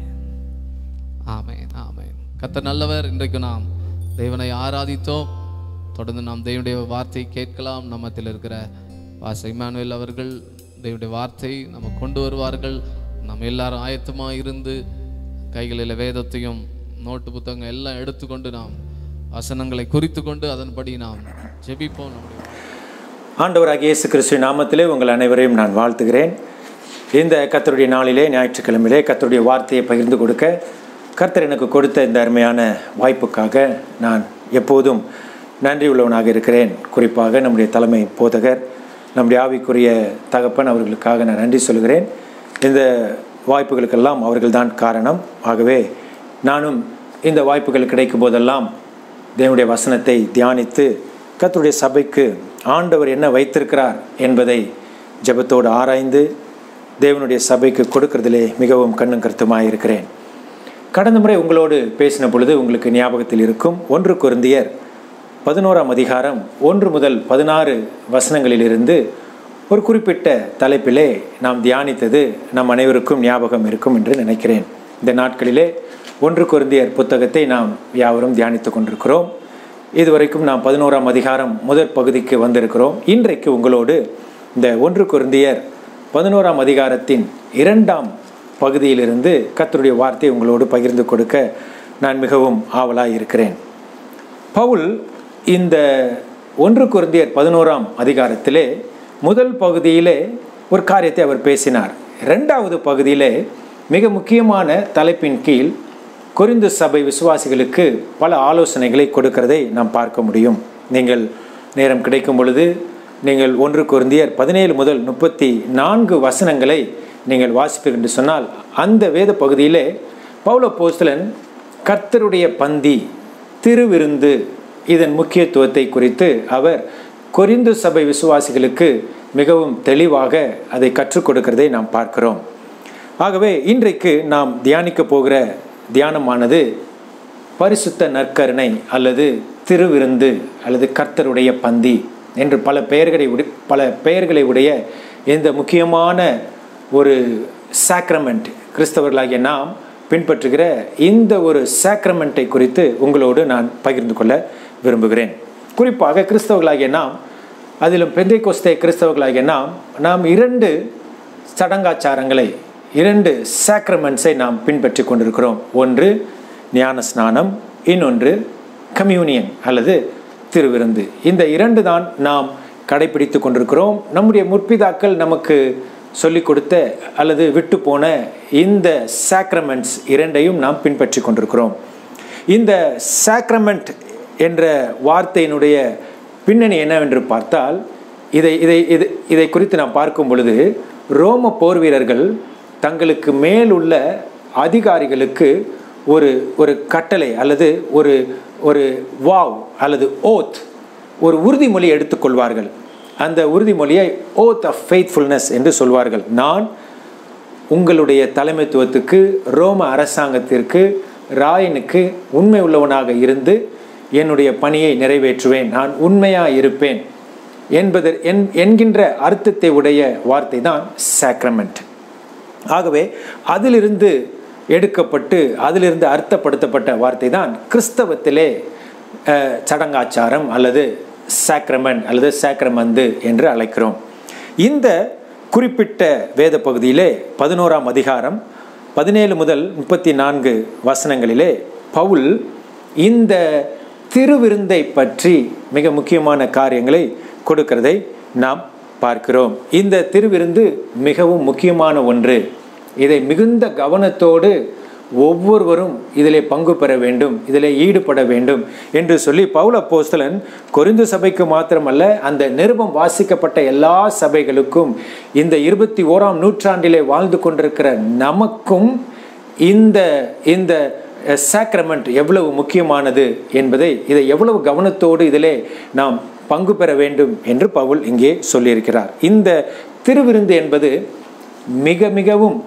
ஆமென் ஆமென் கர்த்தர் நல்லவர் இன்றைக்கு நாம் தேவனை ஆராதித்தோம் தொடர்ந்து நாம் தேவனுடைய வார்த்தை கேட்கலாம் நம்மத்தில் இருக்கிற வாச இமானுவேல் அவர்கள் தேவனுடைய வார்த்தை நம்ம கொண்டு வருவார்கள் நம்ம எல்லாரும் ஆயத்தமாக இருந்து கைகளில் வேதத்தையும் நோட்டு புத்தகங்கள் எல்லாம் எடுத்துக்கொண்டு நாம் வசனங்களை குறித்து கொண்டு அதன்படி நாம் ஜெபிப்போம் நம்முடைய ஆண்டவராகிய இயேசு கிறிஸ்துவின் நாமத்திலே உங்கள் அனைவரையும் நான் வாழ்த்துகிறேன் இந்த கர்த்தருடைய நாளிலே ஞாயிற்றுக்கிழமையிலே கர்த்தருடைய வார்த்தையை பகிர்ந்து கொடுக்க கர்த்தர் எனக்கு கொடுத்த இந்த அருமையான வாய்ப்புக்காக நான் எப்போதும் நன்றி உள்ளவனாக இருக்கிறேன் குறிப்பாக நம்முடைய தலைமை போதகர் நம்முடைய ஆவிக்குரிய தகப்பன் அவர்களுக்காக நான் நன்றி சொல்கிறேன் இந்த வாய்ப்புகளுக்கெல்லாம் அவர்கள்தான் காரணம் ஆகவே நானும் இந்த வாய்ப்புகள் கிடைக்கும் போதெல்லாம் தேவனுடைய வசனத்தை தியானித்து கர்த்தருடைய சபைக்கு ஆண்டவர் என்ன வைத்திருக்கிறார் என்பதை ஜெபத்தோடு ஆராய்ந்து தேவனுடைய சபைக்கு கொடுக்கறதிலே மிகவும் கண்ணும் கருத்துமாக இருக்கிறேன் கடந்த முறை உங்களோடு பேசின பொழுது உங்களுக்கு ஞாபகத்தில் இருக்கும் ஒன்று குருந்தியர் பதினோராம் அதிகாரம் ஒன்று முதல் பதினாறு வசனங்களிலிருந்து ஒரு குறிப்பிட்ட தலைப்பிலே நாம் தியானித்தது நம் அனைவருக்கும் ஞாபகம் இருக்கும் என்று நினைக்கிறேன் இந்த நாட்களிலே ஒன்று குருந்தியர் புத்தகத்தை நாம் யாவரும் தியானித்து கொண்டிருக்கிறோம் இதுவரைக்கும் நாம் பதினோராம் அதிகாரம் முதற் பகுதிக்கு வந்திருக்கிறோம் இன்றைக்கு உங்களோடு இந்த ஒன்று குருந்தியர் பதினோராம் அதிகாரத்தின் இரண்டாம் பகுதியிலிருந்து கர்த்தருடைய வார்த்தை உங்களோடு பகிர்ந்து கொடுக்க நான் மிகவும் ஆவலாய் இருக்கிறேன் பவுல் இந்த ஒன்று குருந்தியர் பதினோராம் அதிகாரத்திலே முதல் பகுதியிலே ஒரு காரியத்தை அவர் பேசினார் ரெண்டாவது பகுதியிலே மிக முக்கியமான தலைப்பின் கீழ் கொரிந்து சபை விசுவாசிகளுக்கு பல ஆலோசனைகளை கொடுக்கிறதை நாம் பார்க்க முடியும் நீங்கள் நேரம் கிடைக்கும் பொழுது நீங்கள் ஒன்று கொரிந்தியர் பதினேழு முதல் முப்பத்தி நான்கு வசனங்களை நீங்கள் வாசிப்பீர்கள் என்று சொன்னால் அந்த வேத பகுதியிலே பவுல போஸ்தலன் கர்த்தருடைய பந்தி திருவிருந்து இதன் முக்கியத்துவத்தை குறித்து அவர் கொரிந்து சபை விசுவாசிகளுக்கு மிகவும் தெளிவாக அதை கற்றுக் கொடுக்கிறதை நாம் பார்க்கிறோம் ஆகவே இன்றைக்கு நாம் தியானிக்க போகிற தியானமானது பரிசுத்த நற்கருணை அல்லது திருவிருந்து அல்லது கர்த்தருடைய பந்தி என்று பல பெயர்களை உடைய பல பெயர்களை உடைய இந்த முக்கியமான ஒரு சாக்ரமெண்ட் கிறிஸ்தவர்களாகிய நாம் பின்பற்றுகிற இந்த ஒரு சாக்ரமெண்ட்டை குறித்து உங்களோடு நான் பகிர்ந்து கொள்ள விரும்புகிறேன் குறிப்பாக கிறிஸ்தவர்களாகிய நாம் அதிலும் பெந்தை கோஸ்தே கிறிஸ்தவர்களாகிய நாம் நாம் இரண்டு சடங்காச்சாரங்களை இரண்டு சாக்ரமெண்ட்ஸை நாம் பின்பற்றி கொண்டிருக்கிறோம் ஒன்று ஞான ஸ்நானம் இன்னொன்று கம்யூனியன் அல்லது திருவிருந்து இந்த இரண்டு தான் நாம் கடைபிடித்து கொண்டிருக்கிறோம் நம்முடைய முற்பிதாக்கள் நமக்கு சொல்லிக் கொடுத்த அல்லது விட்டு போன இந்த சாக்ரமெண்ட்ஸ் இரண்டையும் நாம் பின்பற்றி கொண்டிருக்கிறோம் இந்த சாக்ரமெண்ட் என்ற வார்த்தையினுடைய பின்னணி என்னவென்று பார்த்தால் இதை இதை இது இதை குறித்து நாம் பார்க்கும் பொழுது ரோம போர் வீரர்கள் தங்களுக்கு மேலுள்ள அதிகாரிகளுக்கு ஒரு ஒரு கட்டளை அல்லது ஒரு ஒரு வாவ் அல்லது ஓத் ஒரு உறுதிமொழி எடுத்துக்கொள்வார்கள் அந்த உறுதிமொழியை ஓத் ஆஃப் ஃபெய்த்ஃபுல்னஸ் என்று சொல்வார்கள் நான் உங்களுடைய தலைமைத்துவத்துக்கு ரோம அரசாங்கத்திற்கு ராயனுக்கு உண்மை உள்ளவனாக இருந்து என்னுடைய பணியை நிறைவேற்றுவேன் நான் உண்மையாக இருப்பேன் என்பது என் என்கின்ற அர்த்தத்தை உடைய வார்த்தை தான் சாக்ரமெண்ட் ஆகவே அதிலிருந்து எடுக்கப்பட்டு அதிலிருந்து அர்த்தப்படுத்தப்பட்ட வார்த்தை தான் கிறிஸ்தவத்திலே அஹ், சடங்காச்சாரம் அல்லது சாக்ரமெண்ட் அல்லது சாக்ரமந்து என்று அழைக்கிறோம் இந்த குறிப்பிட்ட வேத பகுதியிலே பதினோராம் அதிகாரம் பதினேழு முதல் முப்பத்தி நான்கு வசனங்களிலே பவுல் இந்த திருவிருந்தை பற்றி மிக முக்கியமான காரியங்களை கொடுக்கிறதை நாம் பார்க்கிறோம் இந்த திருவிருந்து மிகவும் முக்கியமான ஒன்று இதை மிகுந்த கவனத்தோடு ஒவ்வொருவரும் இதிலே பங்கு பெற வேண்டும் இதிலே ஈடுபட வேண்டும் என்று சொல்லி பவுல போஸ்தலன் கொரிந்து சபைக்கு மாத்திரமல்ல அந்த நிருபம் வாசிக்கப்பட்ட எல்லா சபைகளுக்கும் இந்த இருபத்தி ஓராம் நூற்றாண்டிலே வாழ்ந்து கொண்டிருக்கிற நமக்கும் இந்த இந்த சாக்ரமெண்ட் எவ்வளவு முக்கியமானது என்பதை இதை எவ்வளவு கவனத்தோடு இதிலே நாம் பங்கு பெற வேண்டும் என்று பவுல் இங்கே சொல்லியிருக்கிறார் இந்த திருவிருந்து என்பது மிக மிகவும்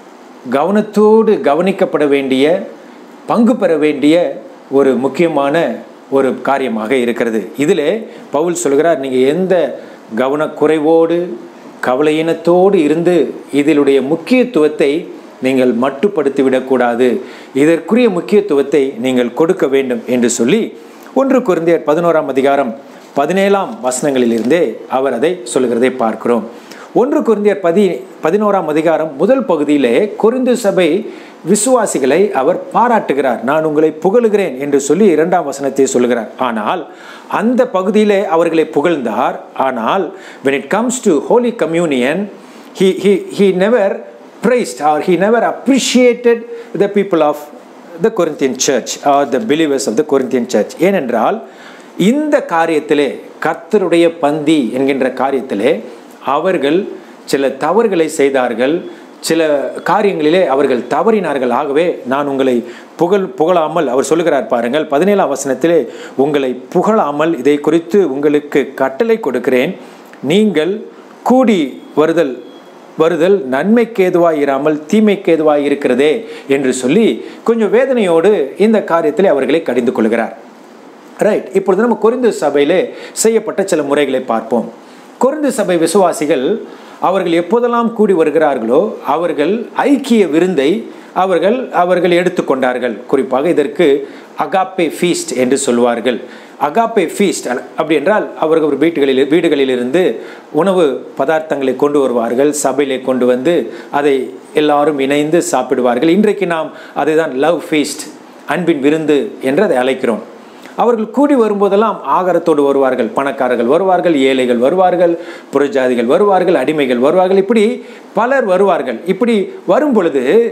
கவனத்தோடு கவனிக்கப்பட வேண்டிய பங்கு பெற வேண்டிய ஒரு முக்கியமான ஒரு காரியமாக இருக்கிறது இதில் பவுல் சொல்கிறார் நீங்கள் எந்த கவனக்குறைவோடு கவலையினத்தோடு இருந்து இதிலுடைய முக்கியத்துவத்தை நீங்கள் மட்டுப்படுத்தி விடக்கூடாது இதற்குரிய முக்கியத்துவத்தை நீங்கள் கொடுக்க வேண்டும் என்று சொல்லி ஒன்று குருந்தியர் பதினோராம் அதிகாரம் பதினேழாம் வசனங்களிலிருந்தே அவர் அதை சொல்கிறதை பார்க்கிறோம் ஒன்று குருந்தியர் பதி பதினோராம் அதிகாரம் முதல் பகுதியிலே கொரிந்து சபை விசுவாசிகளை அவர் பாராட்டுகிறார் நான் உங்களை புகழுகிறேன் என்று சொல்லி இரண்டாம் வசனத்தை சொல்கிறார் ஆனால் அந்த பகுதியிலே அவர்களை புகழ்ந்தார் ஆனால் when it comes to holy communion he he he never praised or he never appreciated the people of the Corinthian church or the believers of the Corinthian church ஏனென்றால் இந்த காரியத்திலே கர்த்தருடைய பந்தி என்கின்ற காரியத்திலே அவர்கள் சில தவறுகளை செய்தார்கள் சில காரியங்களிலே அவர்கள் தவறினார்கள் ஆகவே நான் உங்களை புகழ் புகழாமல் அவர் சொல்லுகிறார் பாருங்கள் பதினேழாம் வசனத்திலே உங்களை புகழாமல் இதை குறித்து உங்களுக்கு கட்டளை கொடுக்கிறேன் நீங்கள் கூடி வருதல் வருதல் நன்மைக்கு ஏதுவாய் இராமல் தீமைக்கு ஏதுவாய் இருக்கிறதே என்று சொல்லி கொஞ்சம் வேதனையோடு இந்த காரியத்திலே அவர்களை கடிந்து கொள்கிறார் ரைட் இப்பொழுது நம்ம கொரிந்து சபையிலே செய்யப்பட்ட சில முறைகளை பார்ப்போம் கொரிந்து சபை விசுவாசிகள் அவர்கள் எப்போதெல்லாம் கூடி வருகிறார்களோ அவர்கள் ஐக்கிய விருந்தை அவர்கள் அவர்கள் எடுத்துக்கொண்டார்கள் குறிப்பாக இதற்கு அகாப்பே ஃபீஸ்ட் என்று சொல்வார்கள் அகாப்பே ஃபீஸ்ட் அப்படி என்றால் அவர்கள் வீட்டுகளில் வீடுகளிலிருந்து உணவு பதார்த்தங்களை கொண்டு வருவார்கள் சபையிலே கொண்டு வந்து அதை எல்லாரும் இணைந்து சாப்பிடுவார்கள் இன்றைக்கு நாம் அதை தான் லவ் ஃபீஸ்ட் அன்பின் விருந்து என்று அதை அழைக்கிறோம் அவர்கள் கூடி வரும்போதெல்லாம் ஆகாரத்தோடு வருவார்கள் பணக்காரர்கள் வருவார்கள் ஏழைகள் வருவார்கள் புறஜாதிகள் வருவார்கள் அடிமைகள் வருவார்கள் இப்படி பலர் வருவார்கள் இப்படி வரும் பொழுது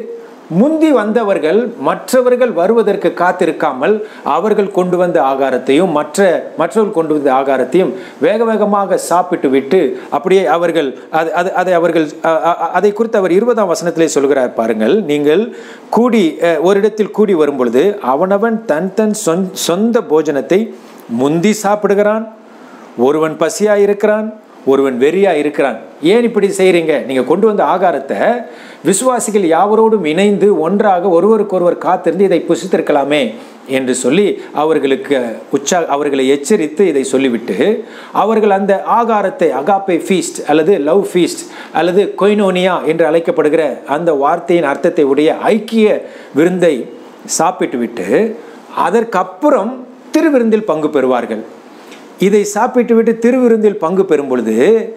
முந்தி வந்தவர்கள் மற்றவர்கள் வருவதற்கு காத்திருக்காமல் அவர்கள் கொண்டு வந்த ஆகாரத்தையும் மற்ற மற்றவர்கள் கொண்டு வந்த ஆகாரத்தையும் வேக வேகமாக சாப்பிட்டு விட்டு அப்படியே அவர்கள் அது அது அதை அவர்கள் அ, அ, அ, அதை குறித்து அவர் இருபதாம் வசனத்திலே சொல்கிறார் பாருங்கள் நீங்கள் கூடி அ, ஒரு இடத்தில் கூடி வரும் பொழுது அவனவன் தன் தன் சொந் சொந்த போஜனத்தை முந்தி சாப்பிடுகிறான் ஒருவன் பசியா இருக்கிறான் ஒருவன் வெறியா இருக்கிறான் ஏன் இப்படி செய்றீங்க நீங்க கொண்டு வந்த ஆகாரத்தை விசுவாசிகள் யாவரோடும் இணைந்து ஒன்றாக ஒருவருக்கொருவர் காத்திருந்து இதை புசித்திருக்கலாமே என்று சொல்லி அவர்களுக்கு உற்சா அவர்களை எச்சரித்து இதை சொல்லிவிட்டு அவர்கள் அந்த ஆகாரத்தை அகாப்பே ஃபீஸ்ட் அல்லது லவ் ஃபீஸ்ட் அல்லது கொய்னோனியா என்று அழைக்கப்படுகிற அந்த வார்த்தையின் அர்த்தத்தை உடைய ஐக்கிய விருந்தை சாப்பிட்டு விட்டு அதற்கப்புறம் திருவிருந்தில் பங்கு பெறுவார்கள் இதை சாப்பிட்டு விட்டு திருவிருந்தில் பங்கு பெறும் பொழுது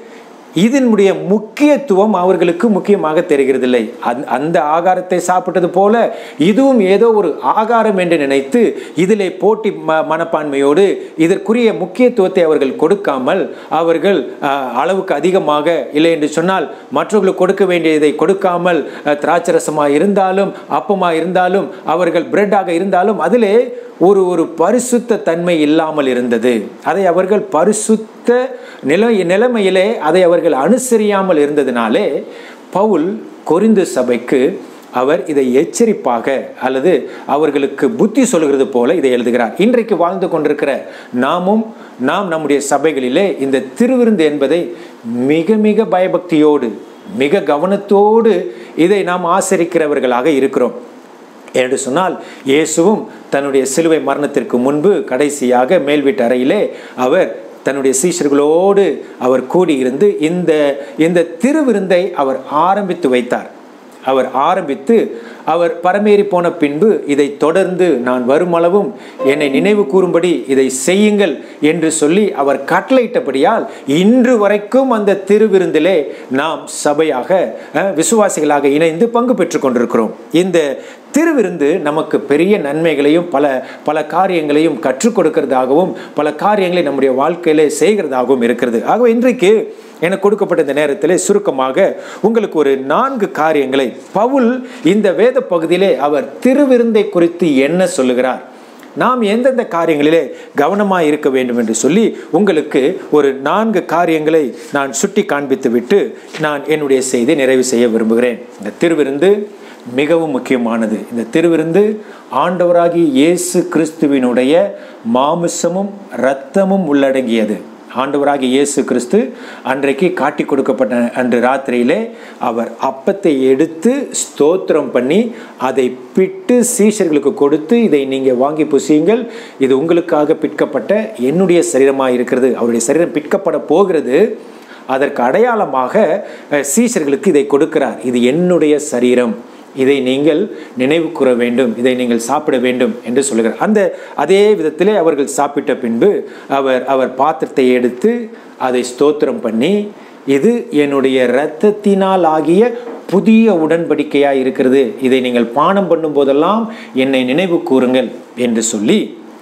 இதனுடைய முக்கியத்துவம் அவர்களுக்கு முக்கியமாக தெரிகிறதில்லை அந்த- அந்த ஆகாரத்தை சாப்பிட்டது போல இதுவும் ஏதோ ஒரு ஆகாரம் என்று நினைத்து இதிலே போட்டி ம மனப்பான்மையோடு இதற்குரிய முக்கியத்துவத்தை அவர்கள் கொடுக்காமல் அவர்கள் அஹ், அளவுக்கு அதிகமாக இல்லை என்று சொன்னால் மற்றவர்களுக்கு கொடுக்க வேண்டியதை கொடுக்காமல் அஹ், திராட்சரசமாக இருந்தாலும் அப்பமாக இருந்தாலும் அவர்கள் பிரெட்டாக இருந்தாலும் அதிலே ஒரு ஒரு பரிசுத்த தன்மை இல்லாமல் இருந்தது அதை அவர்கள் பரிசுத்த நிலை நிலைமையிலே அதை அவர்கள் அனுசரியாமல் இருந்ததினாலே பவுல் கொரிந்து சபைக்கு அவர் இதை எச்சரிப்பாக அல்லது அவர்களுக்கு புத்தி சொல்கிறது போல இதை எழுதுகிறார் இன்றைக்கு வாழ்ந்து கொண்டிருக்கிற நாமும் நாம் நம்முடைய சபைகளிலே இந்த திருவிருந்து என்பதை மிக மிக பயபக்தியோடு மிக கவனத்தோடு இதை நாம் ஆசரிக்கிறவர்களாக இருக்கிறோம் என்று சொன்னால் இயேசுவும் தன்னுடைய சிலுவை மரணத்திற்கு முன்பு கடைசியாக மேல் வீட்டு அறையிலே அவர் தன்னுடைய சீஷர்களோடு அவர் கூடியிருந்து இந்த இந்த திருவிருந்தை அவர் ஆரம்பித்து வைத்தார் அவர் ஆரம்பித்து அவர் பரமேறி போன பின்பு இதை தொடர்ந்து நான் வருமளவும் என்னை நினைவு கூறும்படி இதை செய்யுங்கள் என்று சொல்லி அவர் கட்டளையிட்டபடியால் இன்று வரைக்கும் அந்த திருவிருந்திலே நாம் சபையாக அஹ், விசுவாசிகளாக இணைந்து பங்கு பெற்றுக் கொண்டிருக்கிறோம் இந்த திருவிருந்து நமக்கு பெரிய நன்மைகளையும் பல பல காரியங்களையும் கற்றுக் கொடுக்கிறதாகவும் பல காரியங்களை நம்முடைய வாழ்க்கையிலே செய்கிறதாகவும் இருக்கிறது ஆகவே இன்றைக்கு எனக்கு கொடுக்கப்பட்ட இந்த நேரத்திலே சுருக்கமாக உங்களுக்கு ஒரு நான்கு காரியங்களை பவுல் இந்த வேத பகுதியிலே அவர் திருவிருந்தை குறித்து என்ன சொல்லுகிறார் நாம் எந்தெந்த காரியங்களிலே கவனமாக இருக்க வேண்டும் என்று சொல்லி உங்களுக்கு ஒரு நான்கு காரியங்களை நான் சுட்டி காண்பித்து விட்டு நான் என்னுடைய செய்தி நிறைவு செய்ய விரும்புகிறேன் இந்த திருவிருந்து மிகவும் முக்கியமானது இந்த திருவிருந்து ஆண்டவராகிய இயேசு கிறிஸ்துவினுடைய மாமிசமும் இரத்தமும் உள்ளடங்கியது ஆண்டவராகிய இயேசு கிறிஸ்து அன்றைக்கு காட்டி கொடுக்கப்பட்ட அன்று ராத்திரியிலே அவர் அப்பத்தை எடுத்து ஸ்தோத்திரம் பண்ணி அதை பிட்டு சீஷர்களுக்கு கொடுத்து இதை நீங்கள் வாங்கி புசியுங்கள் இது உங்களுக்காக பிற்கப்பட்ட என்னுடைய சரீரமாக இருக்கிறது அவருடைய சரீரம் பிற்கப்பட போகிறது அதற்கு அடையாளமாக அஹ், சீஷர்களுக்கு இதை கொடுக்கிறார் இது என்னுடைய சரீரம் இதை நீங்கள் நினைவு கூற வேண்டும் இதை நீங்கள் சாப்பிட வேண்டும் என்று சொல்லுகிறார் அந்த அதே விதத்திலே அவர்கள் சாப்பிட்ட பின்பு அவர் அவர் பாத்திரத்தை எடுத்து அதை ஸ்தோத்திரம் பண்ணி இது என்னுடைய இரத்தத்தினால் ஆகிய புதிய உடன்படிக்கையாக இருக்கிறது இதை நீங்கள் பானம் பண்ணும் போதெல்லாம் என்னை நினைவு கூறுங்கள் என்று சொல்லி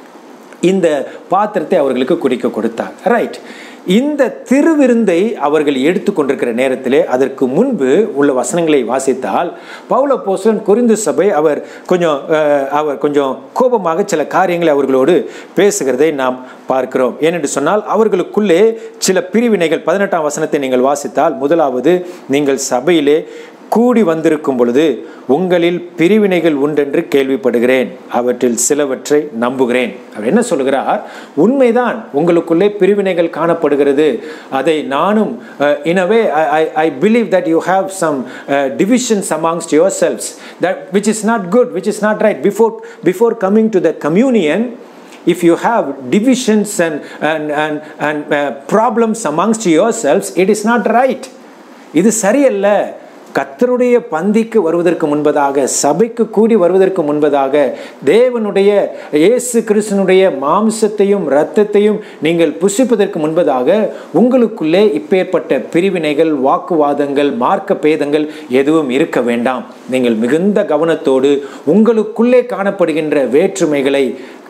இந்த பாத்திரத்தை அவர்களுக்கு குறிக்க கொடுத்தார் ரைட் இந்த திருவிருந்தை அவர்கள் எடுத்துக்கொண்டிருக்கிற நேரத்திலே அதற்கு முன்பு உள்ள வசனங்களை வாசித்தால் பவுல போஸ்டன் குறிந்து சபை அவர் கொஞ்சம் அஹ், அவர் கொஞ்சம் கோபமாக சில காரியங்களை அவர்களோடு பேசுகிறதை நாம் பார்க்கிறோம் ஏனென்று சொன்னால் அவர்களுக்குள்ளே சில பிரிவினைகள் பதினெட்டாம் வசனத்தை நீங்கள் வாசித்தால் முதலாவது நீங்கள் சபையிலே கூடி வந்திருக்கும் பொழுது உங்களில் பிரிவினைகள் உண்டென்று கேள்விப்படுகிறேன் அவற்றில் சிலவற்றை நம்புகிறேன் அவர் என்ன சொல்கிறார் உண்மைதான் உங்களுக்குள்ளே பிரிவினைகள் காணப்படுகிறது அதை நானும் இனவே I believe that you have some divisions amongst yourselves that which is not good which is not right before before coming to the communion if you have divisions and and and, and uh, problems amongst yourselves it is not right இது சரியல்ல கத்தருடைய பந்திக்கு வருவதற்கு முன்பதாக சபைக்கு கூடி வருவதற்கு முன்பதாக தேவனுடைய இயேசு கிறிஸ்தனுடைய மாம்சத்தையும் இரத்தத்தையும் நீங்கள் புசிப்பதற்கு முன்பதாக உங்களுக்குள்ளே இப்பேற்பட்ட பிரிவினைகள் வாக்குவாதங்கள் மார்க்க பேதங்கள் எதுவும் இருக்க வேண்டாம் நீங்கள் மிகுந்த கவனத்தோடு உங்களுக்குள்ளே காணப்படுகின்ற வேற்றுமைகளை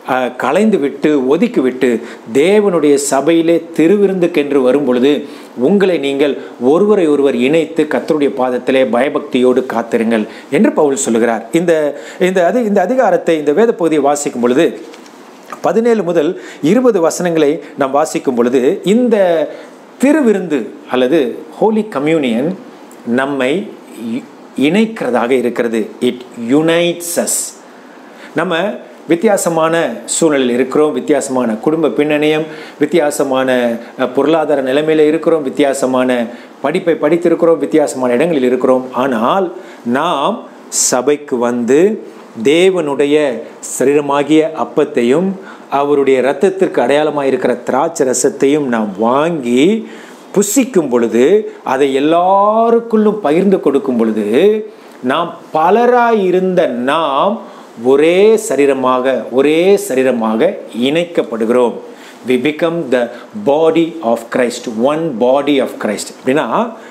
அஹ், களைந்து விட்டு ஒதுக்கி விட்டு தேவனுடைய சபையிலே திருவிருந்துக்கென்று வரும் பொழுது உங்களை நீங்கள் ஒருவரை ஒருவர் இணைத்து கர்த்தருடைய பாதத்திலே பயபக்தியோடு காத்திருங்கள் என்று பவுல் சொல்லுகிறார் இந்த இந்த அது இந்த அதிகாரத்தை இந்த வேத பகுதியை வாசிக்கும் பொழுது பதினேழு முதல் இருபது வசனங்களை நாம் வாசிக்கும் பொழுது இந்த திருவிருந்து அல்லது ஹோலி கம்யூனியன் நம்மை இ- இணைக்கிறதாக இருக்கிறது இட் யுனைட்ஸ் அஸ் நம்ம வித்தியாசமான சூழலில் இருக்கிறோம் வித்தியாசமான குடும்ப பின்னணியம் வித்தியாசமான அஹ், பொருளாதார நிலைமையில் இருக்கிறோம் வித்தியாசமான படிப்பை படித்திருக்கிறோம் வித்தியாசமான இடங்களில் இருக்கிறோம் ஆனால் நாம் சபைக்கு வந்து தேவனுடைய சரீரமாகிய அப்பத்தையும் அவருடைய இரத்தத்திற்கு அடையாளமாக இருக்கிற திராட்சை ரசத்தையும் நாம் வாங்கி புசிக்கும் பொழுது அதை எல்லாருக்குள்ளும் பகிர்ந்து கொடுக்கும் பொழுது நாம் பலராய் இருந்த நாம் ஒரே சரீரமாக ஒரே சரீரமாக இணைக்கப்படுகிறோம் we become the body of Christ one body of Christ அப்படின்னா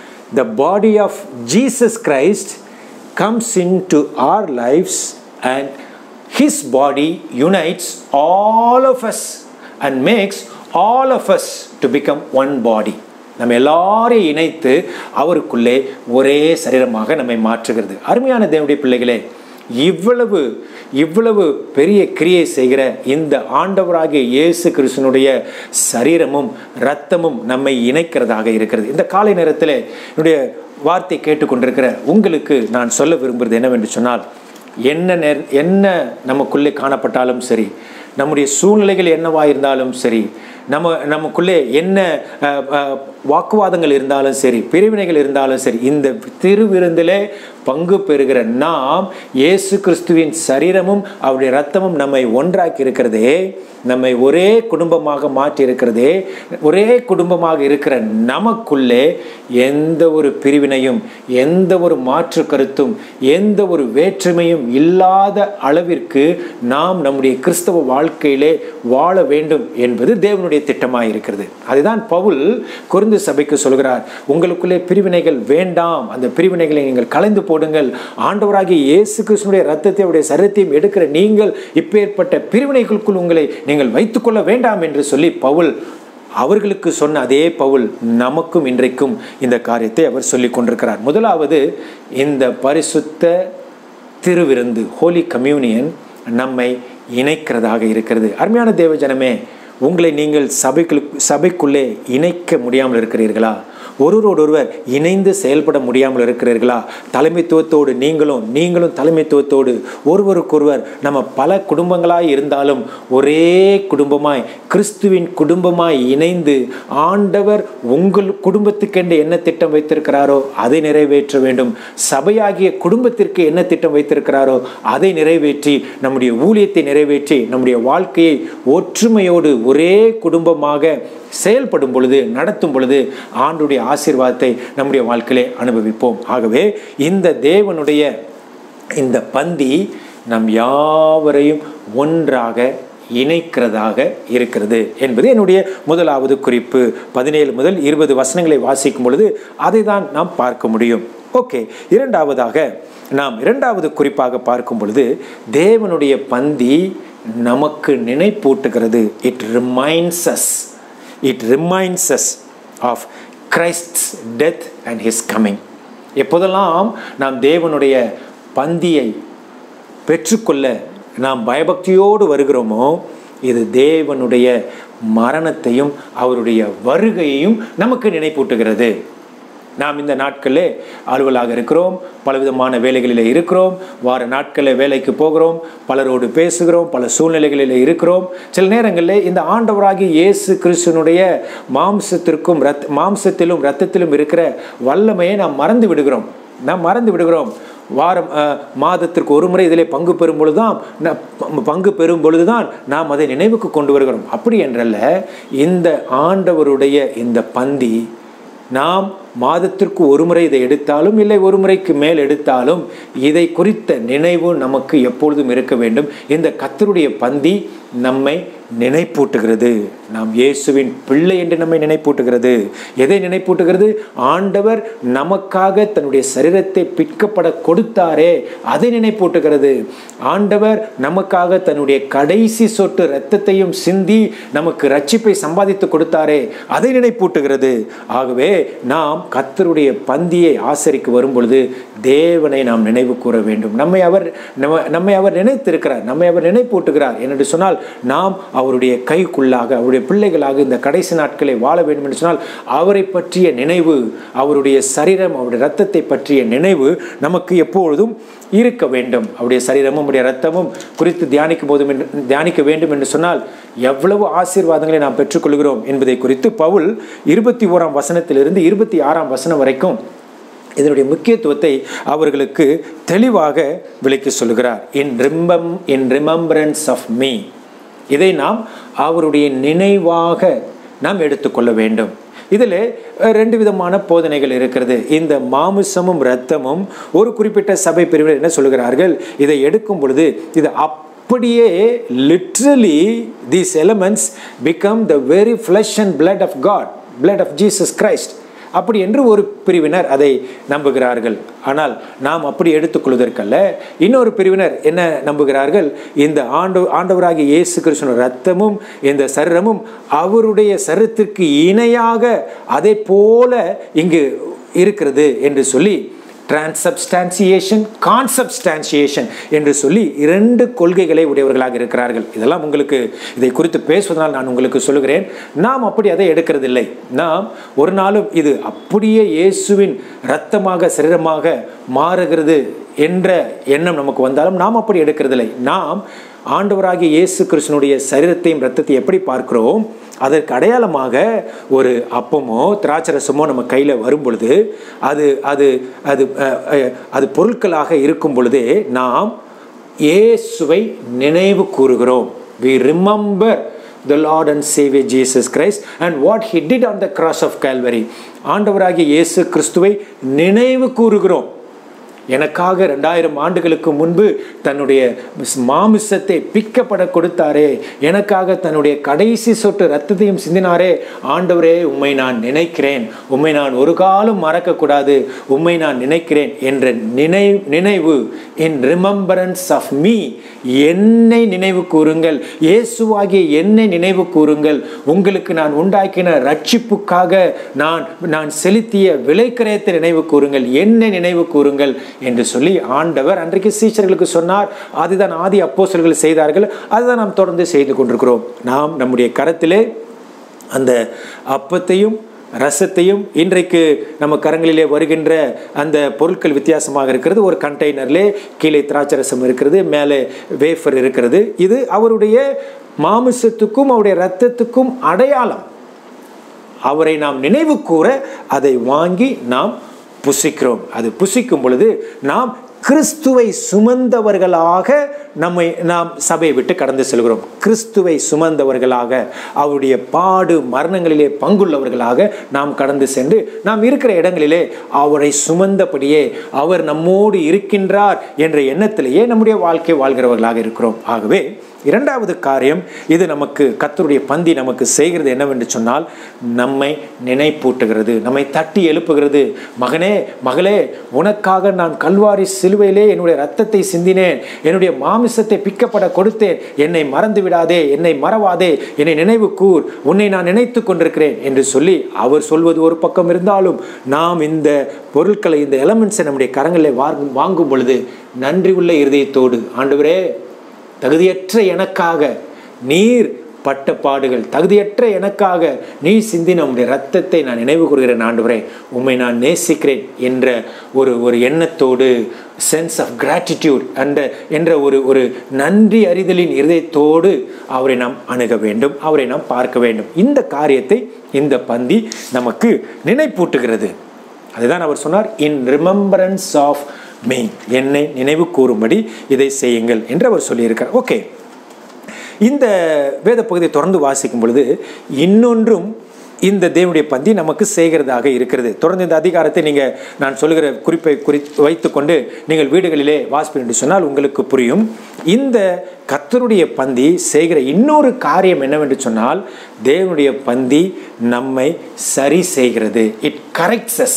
the body of Jesus Christ comes into our lives and his body unites all of us and makes all of us to become one body நம்ம எல்லாரையும் இணைத்து அவருக்குள்ளே ஒரே சரீரமாக நம்மை மாற்றுகிறது அருமையான தேவனுடைய பிள்ளைகளே இவ்வளவு இவ்வளவு பெரிய கிரியை செய்கிற இந்த ஆண்டவராகிய இயேசு கிறிஸ்தனுடைய சரீரமும் இரத்தமும் நம்மை இணைக்கிறதாக இருக்கிறது இந்த காலை நேரத்தில் என்னுடைய வார்த்தை கேட்டுக்கொண்டிருக்கிற உங்களுக்கு நான் சொல்ல விரும்புகிறது என்னவென்று சொன்னால் என்ன நேர் என்ன நமக்குள்ளே காணப்பட்டாலும் சரி நம்முடைய சூழ்நிலைகள் என்னவா இருந்தாலும் சரி நம்ம நமக்குள்ளே என்ன அஹ், அஹ், வாக்குவாதங்கள் இருந்தாலும் சரி பிரிவினைகள் இருந்தாலும் சரி இந்த திருவிருந்திலே பங்கு பெறுகிற நாம் இயேசு கிறிஸ்துவின் சரீரமும் அவருடைய இரத்தமும் நம்மை ஒன்றாக்கி இருக்கிறதே நம்மை ஒரே குடும்பமாக மாற்றி இருக்கிறதே ஒரே குடும்பமாக இருக்கிற நமக்குள்ளே எந்த ஒரு பிரிவினையும் எந்த ஒரு மாற்று கருத்தும் எந்த ஒரு வேற்றுமையும் இல்லாத அளவிற்கு நாம் நம்முடைய கிறிஸ்தவ வாழ்க்கையிலே வாழ வேண்டும் என்பது தேவனுடைய திட்டமாக இருக்கிறது அதுதான் பவுல் குருந்து சபைக்கு சொல்கிறார் உங்களுக்குள்ளே பிரிவினைகள் வேண்டாம் அந்த பிரிவினைகளை நீங்கள் கலைந்து போடுங்கள் ஆண்டவராகிய இயேசு கிறிஸ்துனுடைய ரத்தத்தை அவருடைய சரீரத்தையும் எடுக்கிற நீங்கள் இப்பேற்பட்ட பிரிவினைகளுக்குள் உங்களை நீங்கள் வைத்துக்கொள்ள வேண்டாம் என்று சொல்லி பவுல் அவர்களுக்கு சொன்ன அதே பவுல் நமக்கும் இன்றைக்கும் இந்த காரியத்தை அவர் சொல்லிக் கொண்டிருக்கிறார் முதலாவது இந்த பரிசுத்த திருவிருந்து ஹோலி கம்யூனியன் நம்மை இணைக்கிறதாக இருக்கிறது அருமையான தேவஜனமே உங்களை நீங்கள் சபைகளுக்கு சபைக்குள்ளே இணைக்க முடியாமல் இருக்கிறீர்களா ஒருவரோடொருவர் இணைந்து செயல்பட முடியாமல் இருக்கிறீர்களா தலைமைத்துவத்தோடு நீங்களும் நீங்களும் தலைமைத்துவத்தோடு ஒருவருக்கொருவர் நம்ம பல குடும்பங்களாய் இருந்தாலும் ஒரே குடும்பமாய் கிறிஸ்துவின் குடும்பமாய் இணைந்து ஆண்டவர் உங்கள் குடும்பத்துக்கென்று என்ன திட்டம் வைத்திருக்கிறாரோ அதை நிறைவேற்ற வேண்டும் சபையாகிய குடும்பத்திற்கு என்ன திட்டம் வைத்திருக்கிறாரோ அதை நிறைவேற்றி நம்முடைய ஊழியத்தை நிறைவேற்றி நம்முடைய வாழ்க்கையை ஒற்றுமையோடு ஒரே குடும்பமாக செயல்படும் பொழுது நடத்தும் பொழுது ஆண்டுடைய ஆசீர்வாதத்தை நம்முடைய வாழ்க்கையிலே அனுபவிப்போம் ஆகவே இந்த தேவனுடைய இந்த பந்தி நம் யாவரையும் ஒன்றாக இணைக்கிறதாக இருக்கிறது என்பது என்னுடைய முதலாவது குறிப்பு பதினேழு முதல் இருபது வசனங்களை வாசிக்கும் பொழுது அதை தான் நாம் பார்க்க முடியும் ஓகே இரண்டாவதாக நாம் இரண்டாவது குறிப்பாக பார்க்கும் பொழுது தேவனுடைய பந்தி நமக்கு நினைப்பூட்டுகிறது it reminds us it reminds us of Christ's death and his coming எப்போதெல்லாம் நாம் தேவனுடைய பந்தியை பெற்றுக்கொள்ள நாம் பயபக்தியோடு வருகிறோமோ இது தேவனுடைய மரணத்தையும் அவருடைய வருகையையும் நமக்கு நினைப்பூட்டுகிறது நாம் இந்த நாட்களில் அலுவலாக இருக்கிறோம் பலவிதமான வேலைகளில் இருக்கிறோம் வார நாட்களில் வேலைக்கு போகிறோம் பலரோடு பேசுகிறோம் பல சூழ்நிலைகளில் இருக்கிறோம் சில நேரங்களில் இந்த ஆண்டவராகி இயேசு கிறிஸ்துனுடைய மாம்சத்திற்கும் ரத் மாம்சத்திலும் இரத்தத்திலும் இருக்கிற வல்லமையை நாம் மறந்து விடுகிறோம் நாம் மறந்து விடுகிறோம் வாரம் அஹ், மாதத்திற்கு ஒரு முறை இதிலே பங்கு பெறும் பொழுதுதான் ந- ப- பங்கு பெறும் பொழுதுதான் நாம் அதை நினைவுக்கு கொண்டு வருகிறோம் அப்படி என்றல்ல இந்த ஆண்டவருடைய இந்த பந்தி நாம் மாதத்திற்கு ஒரு முறை இதை எடுத்தாலும் இல்லை ஒரு முறைக்கு மேல் எடுத்தாலும் இதை குறித்த நினைவு நமக்கு எப்பொழுதும் இருக்க வேண்டும் இந்த கத்தருடைய பந்தி நம்மை நினைப்பூட்டுகிறது நாம் இயேசுவின் பிள்ளை என்று நம்மை நினைப்பூட்டுகிறது எதை நினைப்பூட்டுகிறது ஆண்டவர் நமக்காக தன்னுடைய சரீரத்தை பிற்கப்பட கொடுத்தாரே அதை நினைப்பூட்டுகிறது ஆண்டவர் நமக்காக தன்னுடைய கடைசி சொட்டு இரத்தத்தையும் சிந்தி நமக்கு ரட்சிப்பை சம்பாதித்து கொடுத்தாரே அதை நினைப்பூட்டுகிறது ஆகவே நாம் கர்த்தருடைய பந்தியை ஆசரிக்க வரும் பொழுது தேவனை நாம் நினைவு கூற வேண்டும் நம்மை அவர் நம்ம நம்மை அவர் நினைத்திருக்கிறார் நம்மை அவர் நினைப்பூட்டுகிறார் என்று சொன்னால் நாம் அவருடைய கைக்குள்ளாக அவருடைய பிள்ளைகளாக இந்த கடைசி நாட்களை வாழ வேண்டும் என்று சொன்னால் அவரை பற்றிய நினைவு அவருடைய சரீரம் அவருடைய இரத்தத்தை பற்றிய நினைவு நமக்கு எப்பொழுதும் இருக்க வேண்டும் அவருடைய சரீரமும் அவருடைய இரத்தமும் குறித்து தியானிக்கும் போதும் என்று- தியானிக்க வேண்டும் என்று சொன்னால் எவ்வளவு ஆசீர்வாதங்களை நாம் பெற்றுக்கொள்கிறோம் என்பதை குறித்து பவுல் இருபத்தி ஓராம் வசனத்திலிருந்து இருபத்தி ஆறாம் வசனம் வரைக்கும் இதனுடைய முக்கியத்துவத்தை அவர்களுக்கு தெளிவாக விளக்கி சொல்கிறார் in remem in remembrance of me இதை நாம் அவருடைய நினைவாக நாம் எடுத்துக்கொள்ள வேண்டும் இதில் அஹ், ரெண்டு விதமான போதனைகள் இருக்கிறது இந்த மாமிசமும் இரத்தமும் ஒரு குறிப்பிட்ட சபை பிரிவில் என்ன சொல்கிறார்கள் இதை எடுக்கும் பொழுது இது அப்படியே literally these elements become the very flesh and blood of God blood of Jesus Christ அப்படி என்று ஒரு பிரிவினர் அதை நம்புகிறார்கள் ஆனால் நாம் அப்படி எடுத்துக்கொள்வதற்கல்ல இன்னொரு பிரிவினர் என்ன நம்புகிறார்கள் இந்த ஆண்டு ஆண்டவராகிய இயேசு கிறிஸ்துவின் ரத்தமும் இந்த சரீரமும் அவருடைய சரீரத்திற்கு இணையாக அதை போல இங்கு இருக்கிறது என்று சொல்லி டிரான்சப்ஸ்டான்சியேஷன் கான்சப்ஸ்டான்சியேஷன் என்று சொல்லி இரண்டு கொள்கைகளை உடையவர்களாக இருக்கிறார்கள் இதெல்லாம் உங்களுக்கு இதை குறித்து பேசுவதனால் நான் உங்களுக்கு சொல்லுகிறேன் நாம் அப்படி அதை எடுக்கிறதில்லை நாம் ஒரு நாளும் இது அப்படியே இயேசுவின் இரத்தமாக சரீரமாக மாறுகிறது என்ற எண்ணம் நமக்கு வந்தாலும் நாம் அப்படி எடுக்கிறதில்லை நாம் ஆண்டவராகிய இயேசு கிறிஸ்தனுடைய சரீரத்தையும் இரத்தத்தையும் எப்படி பார்க்கிறோம் அதற்கு அடையாளமாக ஒரு அப்பமோ திராட்சரசமோ நம்ம கையில் வரும் பொழுது அது அது அது அஹ், அஹ், அது பொருட்களாக இருக்கும் பொழுதே நாம் இயேசுவை நினைவு கூறுகிறோம் we remember the Lord and Savior Jesus Christ and what he did on the cross of Calvary ஆண்டவராகிய இயேசு கிறிஸ்துவை நினைவு கூறுகிறோம் எனக்காக ரெண்டாயிரம் ஆண்டுகளுக்கு முன்பு தன்னுடைய மாமிசத்தை பிக்கப்பட கொடுத்தாரே எனக்காக தன்னுடைய கடைசி சொட்டு ரத்தத்தையும் சிந்தினாரே ஆண்டவரே உம்மை நான் நினைக்கிறேன் உம்மை நான் ஒரு காலம் மறக்கக்கூடாது உம்மை நான் நினைக்கிறேன் என்ற நினை நினைவு இன் ரிமம்பரன்ஸ் ஆஃப் மீ என்னை நினைவு கூறுங்கள் இயேசுவாகிய என்னை நினைவு கூறுங்கள் உங்களுக்கு நான் உண்டாக்கின ரட்சிப்புக்காக நான் நான் செலுத்திய விலைக்கரையத்தை நினைவு கூறுங்கள் என்னை நினைவு கூறுங்கள் என்று சொல்லி ஆண்டவர் அன்றைக்கு சீஷர்களுக்கு சொன்னார் அதுதான் ஆதி அப்போஸ்தலர்கள் செய்தார்கள் அதுதான் நாம் தொடர்ந்து செய்து கொண்டிருக்கிறோம் நாம் நம்முடைய கரத்திலே அந்த அப்பத்தையும் ரசத்தையும் இன்றைக்கு நம்ம கரங்களிலே வருகின்ற அந்த பொருட்கள் வித்தியாசமாக இருக்கிறது ஒரு கண்டெய்னர்லே கீழே திராட்சை ரசம் இருக்கிறது மேலே வேஃபர் இருக்கிறது இது அவருடைய மாமிசத்துக்கும் அவருடைய இரத்தத்துக்கும் அடையாளம் அவரை நாம் நினைவு கூற அதை வாங்கி நாம் புசிக்கிறோம் அது புசிக்கும் பொழுது நாம் கிறிஸ்துவை சுமந்தவர்களாக நம்மை நாம் சபையை விட்டு கடந்து செல்கிறோம் கிறிஸ்துவை சுமந்தவர்களாக அவருடைய பாடு மரணங்களிலே பங்குள்ளவர்களாக நாம் கடந்து சென்று நாம் இருக்கிற இடங்களிலே அவரை சுமந்தபடியே அவர் நம்மோடு இருக்கின்றார் என்ற எண்ணத்திலேயே நம்முடைய வாழ்க்கை வாழ்கிறவர்களாக இருக்கிறோம் ஆகவே இரண்டாவது காரியம் இது நமக்கு கத்தருடைய பந்தி நமக்கு செய்கிறது என்னவென்று சொன்னால் நம்மை நினைப்பூட்டுகிறது நம்மை தட்டி எழுப்புகிறது மகனே மகளே உனக்காக நான் கல்வாரி சிலுவையிலே என்னுடைய ரத்தத்தை சிந்தினேன் என்னுடைய மாமிசத்தை பிக்கப்பட கொடுத்தேன் என்னை மறந்து விடாதே என்னை மறவாதே என்னை நினைவு கூர் உன்னை நான் நினைத்து கொண்டிருக்கிறேன் என்று சொல்லி அவர் சொல்வது ஒரு பக்கம் இருந்தாலும் நாம் இந்த பொருட்களை இந்த எலமெண்ட்ஸை நம்முடைய கரங்களில் வாங்கும் வாங்கும் பொழுது நன்றி உள்ள இருதயத்தோடு ஆண்டவரே தகுதியற்ற எனக்காக நீர் பட்ட பாடுகள் தகுதியற்ற எனக்காக நீ சிந்தின உம்முடைய ரத்தத்தை நான் நினைவு கூறுகிறேன் ஆண்டவரே உம்மை நான் நேசிக்கிறேன் என்ற ஒரு ஒரு எண்ணத்தோடு சென்ஸ் ஆஃப் கிராட்டிடியூட் என்ற என்ற ஒரு ஒரு நன்றி அறிதலின் இருதயத்தோடு அவரை நாம் அணுக வேண்டும் அவரை நாம் பார்க்க வேண்டும் இந்த காரியத்தை இந்த பந்தி நமக்கு நினைப்பூட்டுகிறது அதுதான் அவர் சொன்னார் இன் ரிமெம்பரன்ஸ் ஆஃப் மெய் என்னை நினைவு கூறும்படி இதை செய்யுங்கள் என்று அவர் சொல்லியிருக்கார் ஓகே இந்த வேத பகுதியை தொடர்ந்து வாசிக்கும் பொழுது இன்னொன்றும் இந்த தேவனுடைய பந்தி நமக்கு செய்கிறதாக இருக்கிறது தொடர்ந்து இந்த அதிகாரத்தை நீங்கள் நான் சொல்லுகிற குறிப்பை குறி வைத்துக்கொண்டு நீங்கள் வீடுகளிலே வாசிப்பீர்கள் என்று சொன்னால் உங்களுக்கு புரியும் இந்த கத்தருடைய பந்தி செய்கிற இன்னொரு காரியம் என்னவென்று சொன்னால் தேவனுடைய பந்தி நம்மை சரி செய்கிறது இட் கரெக்ட்ஸ்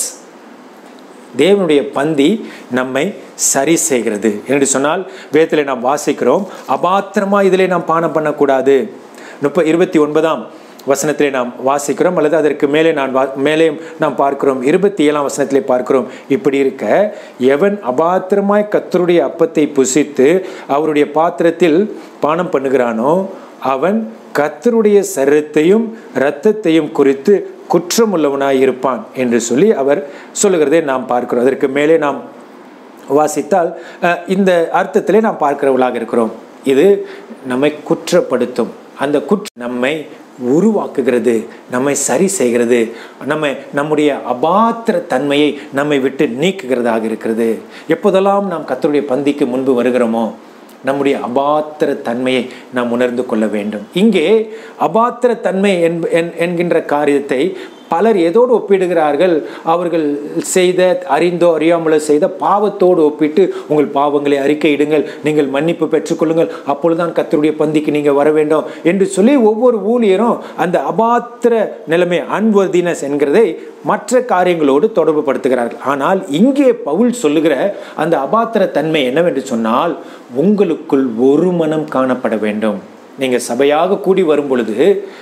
தேவனுடைய பந்தி நம்மை சரி செய்கிறது என்று சொன்னால் வேதத்தில் நாம் வாசிக்கிறோம் அபாத்திரமா இதிலே நாம் பானம் பண்ணக்கூடாது முப்ப இருபத்தி ஒன்பதாம் வசனத்திலே நாம் வாசிக்கிறோம் அல்லது அதற்கு மேலே நான் வா மேலே நாம் பார்க்கிறோம் இருபத்தி ஏழாம் வசனத்திலே பார்க்கிறோம் இப்படி இருக்க எவன் அபாத்திரமாய் கத்தருடைய அப்பத்தை புசித்து அவருடைய பாத்திரத்தில் பானம் பண்ணுகிறானோ அவன் கத்தருடைய சரீரத்தையும் இரத்தத்தையும் குறித்து குற்றமுள்ளவனாய் இருப்பான் என்று சொல்லி அவர் சொல்லுகிறதை நாம் பார்க்கிறோம் அதற்கு மேலே நாம் வாசித்தால் அஹ், இந்த அர்த்தத்திலே நாம் பார்க்கிறவர்களாக இருக்கிறோம் இது நம்மை குற்றப்படுத்தும் அந்த குற்ற நம்மை உருவாக்குகிறது நம்மை சரி செய்கிறது நம்மை நம்முடைய அபாத்திர தன்மையை நம்மை விட்டு நீக்குகிறதாக இருக்கிறது எப்போதெல்லாம் நாம் கத்தருடைய பந்திக்கு முன்பு வருகிறோமோ நம்முடைய அபாத்திர தன்மையை நாம் உணர்ந்து கொள்ள வேண்டும் இங்கே அபாத்திர தன்மை என்ப- என்- என்கின்ற காரியத்தை பலர் எதோடு ஒப்பிடுகிறார்கள் அவர்கள் செய்த அறிந்தோ அறியாமலோ செய்த பாவத்தோடு ஒப்பிட்டு உங்கள் பாவங்களை அறிக்கையிடுங்கள் நீங்கள் மன்னிப்பு பெற்றுக்கொள்ளுங்கள் அப்பொழுதுதான் கத்தருடைய பந்திக்கு நீங்கள் வர வேண்டும் என்று சொல்லி ஒவ்வொரு ஊழியரும் அந்த அபாத்திர நிலைமை அன்வர்தினஸ் என்கிறதை மற்ற காரியங்களோடு தொடர்பு படுத்துகிறார்கள் ஆனால் இங்கே பவுல் சொல்லுகிற அந்த அபாத்திர தன்மை என்னவென்று சொன்னால் உங்களுக்குள் ஒரு மனம் காணப்பட வேண்டும் நீங்கள் சபையாக கூடி வரும் பொழுது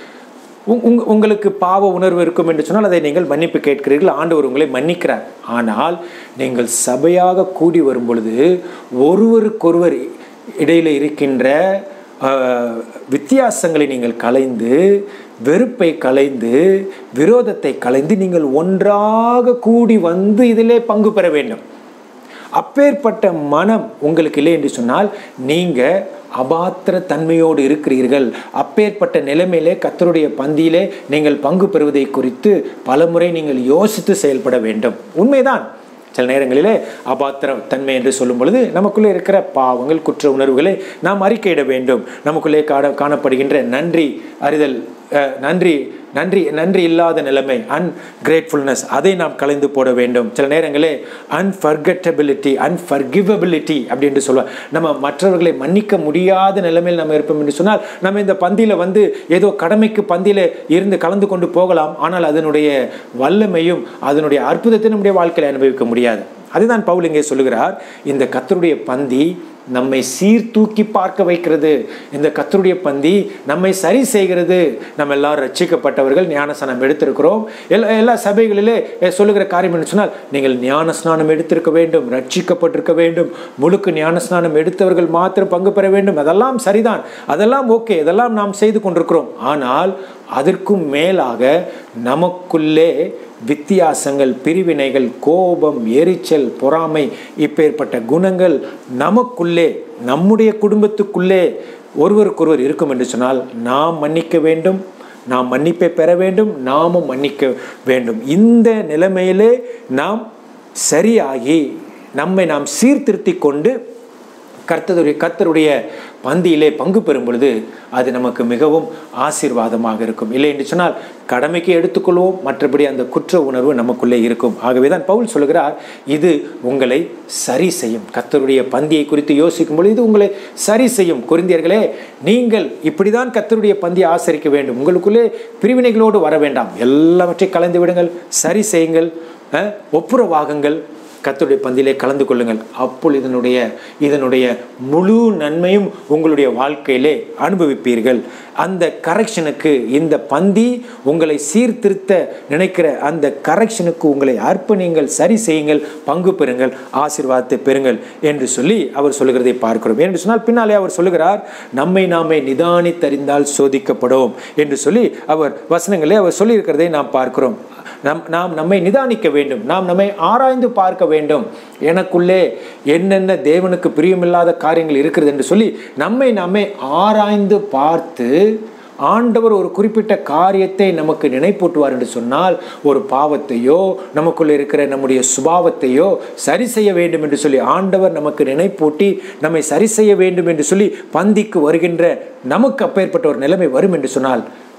உங்- உங்க- உங்களுக்கு பாவ உணர்வு இருக்கும் என்று சொன்னால் அதை நீங்கள் மன்னிப்பு கேட்கிறீர்கள் ஆண்டவர் உங்களை மன்னிக்கிறார் ஆனால் நீங்கள் சபையாக கூடி வரும் பொழுது ஒருவருக்கொருவர் இடையில இருக்கின்ற ஆஹ், வித்தியாசங்களை நீங்கள் கலைந்து வெறுப்பை கலைந்து விரோதத்தை கலைந்து நீங்கள் ஒன்றாக கூடி வந்து இதிலே பங்கு பெற வேண்டும் அப்பேற்பட்ட மனம் உங்களுக்கு இல்லை என்று சொன்னால் நீங்க அபாத்திர தன்மையோடு இருக்கிறீர்கள் அப்பேற்பட்ட நிலைமையிலே கத்தருடைய பந்தியிலே நீங்கள் பங்கு பெறுவதை குறித்து பலமுறை நீங்கள் யோசித்து செயல்பட வேண்டும் உண்மைதான் சில நேரங்களிலே அபாத்திர தன்மை என்று சொல்லும் பொழுது நமக்குள்ளே இருக்கிற பாவங்கள் குற்ற உணர்வுகளை நாம் அறிக்கையிட வேண்டும் நமக்குள்ளே காண காணப்படுகின்ற நன்றி அறிதல் அஹ், நன்றி நன்றி நன்றி இல்லாத நிலைமை அன்கிரேட்ஃபுல்னஸ் அதை நாம் கலைந்து போட வேண்டும் சில நேரங்களே அன்ஃபர்கட்டபிலிட்டி அன்ஃபர்கிவபிலிட்டி அப்படி என்று சொல்லுவோம் நம்ம மற்றவர்களை மன்னிக்க முடியாத நிலைமையில் நம்ம இருப்போம் என்று சொன்னால் நம்ம இந்த பந்தியில் வந்து ஏதோ கடமைக்கு பந்தியில் இருந்து கலந்து கொண்டு போகலாம் ஆனால் அதனுடைய வல்லமையும் அதனுடைய அற்புதத்தை நம்முடைய வாழ்க்கையில் அனுபவிக்க முடியாது அதுதான் பவுல் இங்கே சொல்லுகிறார் இந்த கத்தருடைய பந்தி நம்மை சீர்தூக்கி பார்க்க வைக்கிறது இந்த கத்தருடைய பந்தி நம்மை சரி செய்கிறது நம்ம எல்லாரும் ரட்சிக்கப்பட்டவர்கள் ஞானஸ்நானம் எடுத்திருக்கிறோம் எல்லா எல்லா சபைகளிலே அஹ், சொல்லுகிற காரியம் என்ன சொன்னால் நீங்கள் ஞானஸ்நானம் எடுத்திருக்க வேண்டும் ரட்சிக்கப்பட்டிருக்க வேண்டும் முழுக்க ஞானஸ்நானம் எடுத்தவர்கள் மாத்திரம் பங்கு பெற வேண்டும் அதெல்லாம் சரிதான் அதெல்லாம் ஓகே இதெல்லாம் நாம் செய்து கொண்டிருக்கிறோம் ஆனால் அதற்கும் மேலாக நமக்குள்ளே வித்தியாசங்கள் பிரிவினைகள் கோபம் எரிச்சல் பொறாமை இப்பேற்பட்ட குணங்கள் நமக்குள்ளே நம்முடைய குடும்பத்துக்குள்ளே ஒருவருக்கொருவர் இருக்கும் என்று சொன்னால் நாம் மன்னிக்க வேண்டும் நாம் மன்னிப்பை பெற வேண்டும் நாமும் மன்னிக்க வேண்டும் இந்த நிலைமையிலே நாம் சரியாகி நம்மை நாம் சீர்திருத்தி கொண்டு கர்த்தருடைய கர்த்தருடைய பந்தியிலே பங்கு பெறும் பொழுது அது நமக்கு மிகவும் ஆசீர்வாதமாக இருக்கும் இல்லை என்று சொன்னால் கடமைக்கு எடுத்துக்கொள்வோம் மற்றபடி அந்த குற்ற உணர்வு நமக்குள்ளே இருக்கும் ஆகவே தான் பவுல் சொல்கிறார் இது உங்களை சரி செய்யும் கர்த்தருடைய பந்தியை குறித்து யோசிக்கும் பொழுது இது உங்களை சரி செய்யும் குருந்தியர்களே நீங்கள் இப்படிதான் கர்த்தருடைய பந்தியை ஆசரிக்க வேண்டும் உங்களுக்குள்ளே பிரிவினைகளோடு வர வேண்டாம் எல்லாவற்றையும் கலந்து விடுங்கள் சரி செய்யுங்கள் அஹ், ஒப்புரவாகுங்கள் கர்த்தருடைய பந்தியிலே கலந்து கொள்ளுங்கள் அப்பொழுது இதனுடைய இதனுடைய முழு நன்மையும் உங்களுடைய வாழ்க்கையிலே அனுபவிப்பீர்கள் அந்த கரெக்ஷனுக்கு இந்த பந்தி உங்களை சீர்திருத்த நினைக்கிற அந்த கரெக்ஷனுக்கு உங்களை அர்ப்பணிங்கள் சரி செய்யுங்கள் பங்கு பெறுங்கள் ஆசீர்வாதத்தை பெறுங்கள் என்று சொல்லி அவர் சொல்லுகிறதை பார்க்கிறோம் என்று சொன்னால் பின்னாலே அவர் சொல்லுகிறார் நம்மை நாமே நிதானித்தறிந்தால் சோதிக்கப்படும் என்று சொல்லி அவர் வசனங்களே அவர் சொல்லியிருக்கிறதை நாம் பார்க்கிறோம் நம் நாம் நம்மை நிதானிக்க வேண்டும் நாம் நம்மை ஆராய்ந்து பார்க்க வேண்டும் எனக்குள்ளே என்னென்ன தேவனுக்கு பிரியமில்லாத காரியங்கள் இருக்கிறது என்று சொல்லி நம்மை நாமே ஆராய்ந்து பார்த்து ஆண்டவர் ஒரு குறிப்பிட்ட காரியத்தை நமக்கு நினைப்பூட்டுவார் என்று சொன்னால் ஒரு பாவத்தையோ நமக்குள்ள இருக்கிற நம்முடைய சுபாவத்தையோ சரி செய்ய வேண்டும் என்று சொல்லி ஆண்டவர் நமக்கு நினைப்பூட்டி நம்மை சரி செய்ய வேண்டும் என்று சொல்லி பந்திக்கு வருகின்ற நமக்கு அப்பேற்பட்ட ஒரு நிலைமை வரும் என்று சொன்னால்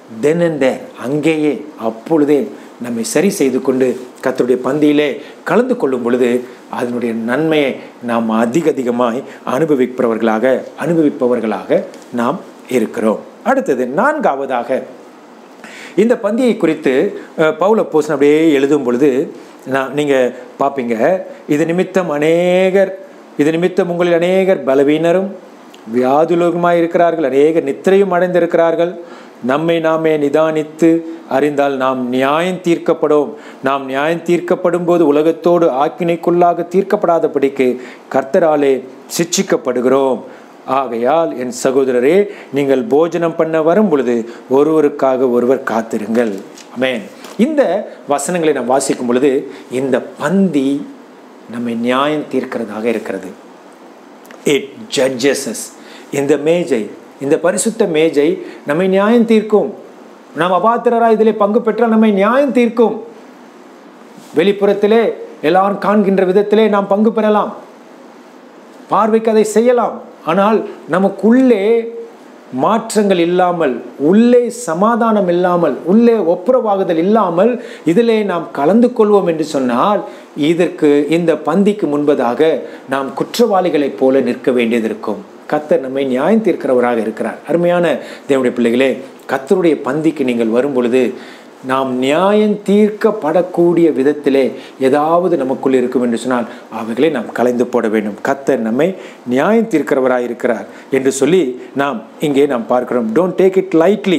தென் அண்ட் தேர் அங்கேயே அப்பொழுதே நம்மை சரி செய்து கொண்டு கர்த்தருடைய பந்தியிலே கலந்து கொள்ளும் பொழுது அதனுடைய நன்மையை நாம் அதிக அதிகமாய் அனுபவிப்பவர்களாக அனுபவிப்பவர்களாக நாம் இருக்கிறோம் அடுத்தது நான்காவதாக இந்த பந்தியை குறித்து அஹ், பவுல போசன் அப்படியே எழுதும் பொழுது நான் நீங்கள் பார்ப்பீங்க இது நிமித்தம் அநேகர் இது நிமித்தம் உங்களில் அநேகர் பலவீனரும் வியாதுலோகமாய் இருக்கிறார்கள் அநேகர் நித்திரையும் அடைந்திருக்கிறார்கள் நம்மை நாமே நிதானித்து அறிந்தால் நாம் நியாயம் தீர்க்கப்படும் நாம் நியாயம் தீர்க்கப்படும் போது உலகத்தோடு ஆக்கினைக்குள்ளாக தீர்க்கப்படாதபடிக்கு கர்த்தராலே சிட்சிக்கப்படுகிறோம் ஆகையால் என் சகோதரரே நீங்கள் போஜனம் பண்ண வரும் பொழுது ஒருவருக்காக ஒருவர் காத்திருங்கள் ஆமென் இந்த வசனங்களை நாம் வாசிக்கும் பொழுது இந்த பந்தி நம்மை நியாயம் தீர்க்கிறதாக இருக்கிறது இட் ஜட்ஜஸஸ் இந்த மேஜை இந்த பரிசுத்த மேஜை நம்மை நியாயம் தீர்க்கும் நாம் அபாத்திரராய் இதிலே பங்கு பெற்றால் நம்மை நியாயம் தீர்க்கும் வெளிப்புறத்திலே எல்லாரும் காண்கின்ற விதத்திலே நாம் பங்கு பெறலாம் பார்வைக்கு அதை செய்யலாம் ஆனால் நமக்குள்ளே மாற்றங்கள் இல்லாமல் உள்ளே சமாதானம் இல்லாமல் உள்ளே ஒப்புரவாகுதல் இல்லாமல் இதிலே நாம் கலந்து கொள்வோம் என்று சொன்னால் இதற்கு இந்த பந்திக்கு முன்பதாக நாம் குற்றவாளிகளைப் போல நிற்க வேண்டியது இருக்கும் கத்தர் நம்மை நியாயம் தீர்க்கிறவராக இருக்கிறார் அருமையான தேவனுடைய பிள்ளைகளே கத்தருடைய பந்திக்கு நீங்கள் வரும் பொழுது நாம் நியாயம் தீர்க்கப்படக்கூடிய விதத்திலே ஏதாவது நமக்குள் இருக்கும் என்று சொன்னால் அவைகளை நாம் கலைந்து போட வேண்டும் கத்தர் நம்மை நியாயம் தீர்க்கிறவராக இருக்கிறார் என்று சொல்லி நாம் இங்கே நாம் பார்க்கிறோம் don't take it lightly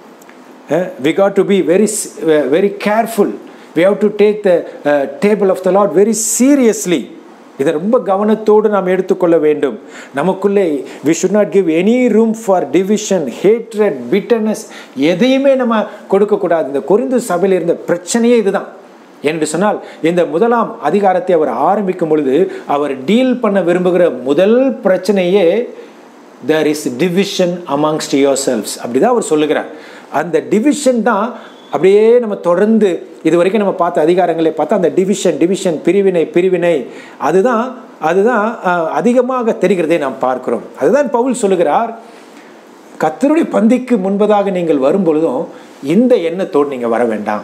we got to be very very careful we have to take the table of the Lord very seriously இதை ரொம்ப கவனத்தோடு நாம் எடுத்துக்கொள்ள வேண்டும் நமக்குள்ளே we should not give any room for division hatred bitterness எதையுமே நம்ம கொடுக்கக்கூடாது இந்த கொரிந்து சபையில் இருந்த பிரச்சனையே இதுதான் என்று சொன்னால் இந்த முதலாம் அதிகாரத்தை அவர் ஆரம்பிக்கும் பொழுது அவர் டீல் பண்ண விரும்புகிற முதல் பிரச்சனையே there is division amongst yourselves அப்படிதான் அவர் சொல்லுகிறார் அந்த டிவிஷன் தான் அப்படியே நம்ம தொடர்ந்து இது வரைக்கும் நம்ம பார்த்த அதிகாரங்களை பார்த்தா அந்த டிவிஷன் டிவிஷன் பிரிவினை பிரிவினை அதுதான் அதுதான் அஹ், அதிகமாக தெரிகிறதை நாம் பார்க்கிறோம் அதுதான் பவுல் சொல்லுகிறார் கத்தருடைய பந்திக்கு முன்பதாக நீங்கள் வரும் பொழுதும் இந்த எண்ணத்தோடு நீங்கள் வர வேண்டாம்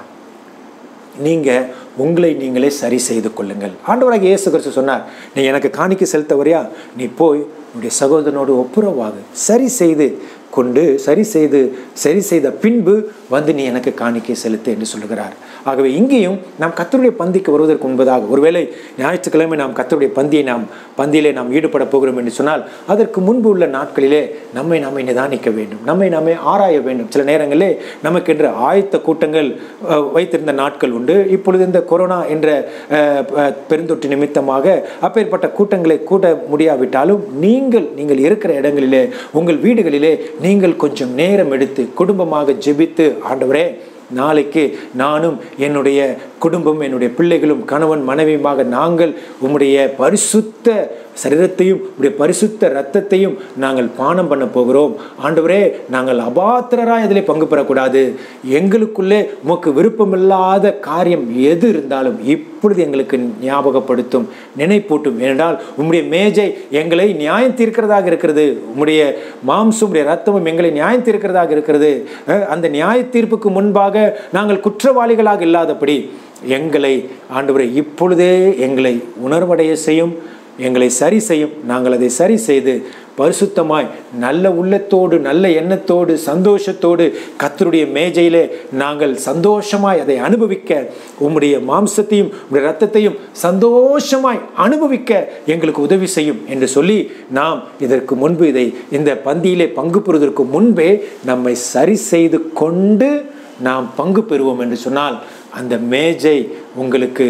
நீங்கள் உங்களை நீங்களே சரி செய்து கொள்ளுங்கள் ஆண்டவராக இயேசு கிறிஸ்து சொன்னார் நீ எனக்கு காணிக்கை செலுத்த வரியா நீ போய் உன்னுடைய சகோதரனோடு ஒப்புரவாகு சரி செய்து கொண்டு சரி செய்து சரி செய்த பின்பு வந்து நீ எனக்கு காணிக்கை செலுத்து என்று சொல்லுகிறார் ஆகவே இங்கேயும் நாம் கத்தருடைய பந்திக்கு வருவதற்கு முன்பதாக ஒருவேளை ஞாயிற்றுக்கிழமை நாம் கத்தருடைய பந்தியை நாம் பந்தியிலே நாம் ஈடுபட போகிறோம் என்று சொன்னால் அதற்கு முன்பு உள்ள நாட்களிலே நம்மை நாமே நிதானிக்க வேண்டும் நம்மை நாமே ஆராய வேண்டும் சில நேரங்களிலே நமக்கென்று ஆயத்த கூட்டங்கள் அஹ், வைத்திருந்த நாட்கள் உண்டு இப்பொழுது இந்த கொரோனா என்ற அஹ், அஹ், பெருந்தொற்று நிமித்தமாக அப்பேற்பட்ட கூட்டங்களை கூட்ட முடியாவிட்டாலும் நீங்கள் நீங்கள் இருக்கிற இடங்களிலே உங்கள் வீடுகளிலே நீங்கள் கொஞ்சம் நேரம் எடுத்து குடும்பமாக ஜெபித்து ஆண்டவரே நாளைக்கு நானும் என்னுடைய குடும்பம் என்னுடைய பிள்ளைகளும் கணவன் மனைவியுமாக நாங்கள் உம்முடைய பரிசுத்த சரீரத்தையும் உடைய பரிசுத்த இரத்தத்தையும் நாங்கள் பானம் பண்ண போகிறோம் ஆண்டவரே நாங்கள் அபாத்திரராய் அதிலே பங்கு பெறக்கூடாது எங்களுக்குள்ளே உமக்கு விருப்பமில்லாத காரியம் எது இருந்தாலும் இப்பொழுது எங்களுக்கு ஞாபகப்படுத்தும் நினைப்பூட்டும் ஏனென்றால் உம்முடைய மேஜை எங்களை நியாயம் தீர்க்கிறதாக இருக்கிறது உம்முடைய மாம்சம் உடைய ரத்தமும் எங்களை நியாயம் தீர்க்கிறதாக இருக்கிறது அஹ், அந்த நியாய தீர்ப்புக்கு முன்பாக நாங்கள் குற்றவாளிகளாக இல்லாதபடி எங்களை ஆண்டவரை இப்பொழுதே எங்களை உணர்வடைய செய்யும் எங்களை சரி செய்யும் நாங்கள் அதை சரி செய்து பரிசுத்தமாய் நல்ல உள்ளத்தோடு நல்ல எண்ணத்தோடு சந்தோஷத்தோடு கத்தருடைய மேஜையிலே நாங்கள் சந்தோஷமாய் அதை அனுபவிக்க உம்முடைய மாம்சத்தையும் உம்முடைய ரத்தத்தையும் சந்தோஷமாய் அனுபவிக்க எங்களுக்கு உதவி செய்யும் என்று சொல்லி நாம் இதற்கு முன்பு இதை இந்த பந்தியிலே பங்கு பெறுவதற்கு முன்பே நம்மை சரி செய்து கொண்டு நாம் பங்கு பெறுவோம் என்று சொன்னால் அந்த மேஜை உங்களுக்கு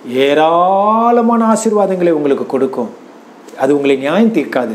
ஏராளமான ஆசீர்வாதங்களை உங்களுக்கு கொடுக்கும் அது உங்களை நியாயம் தீர்க்காது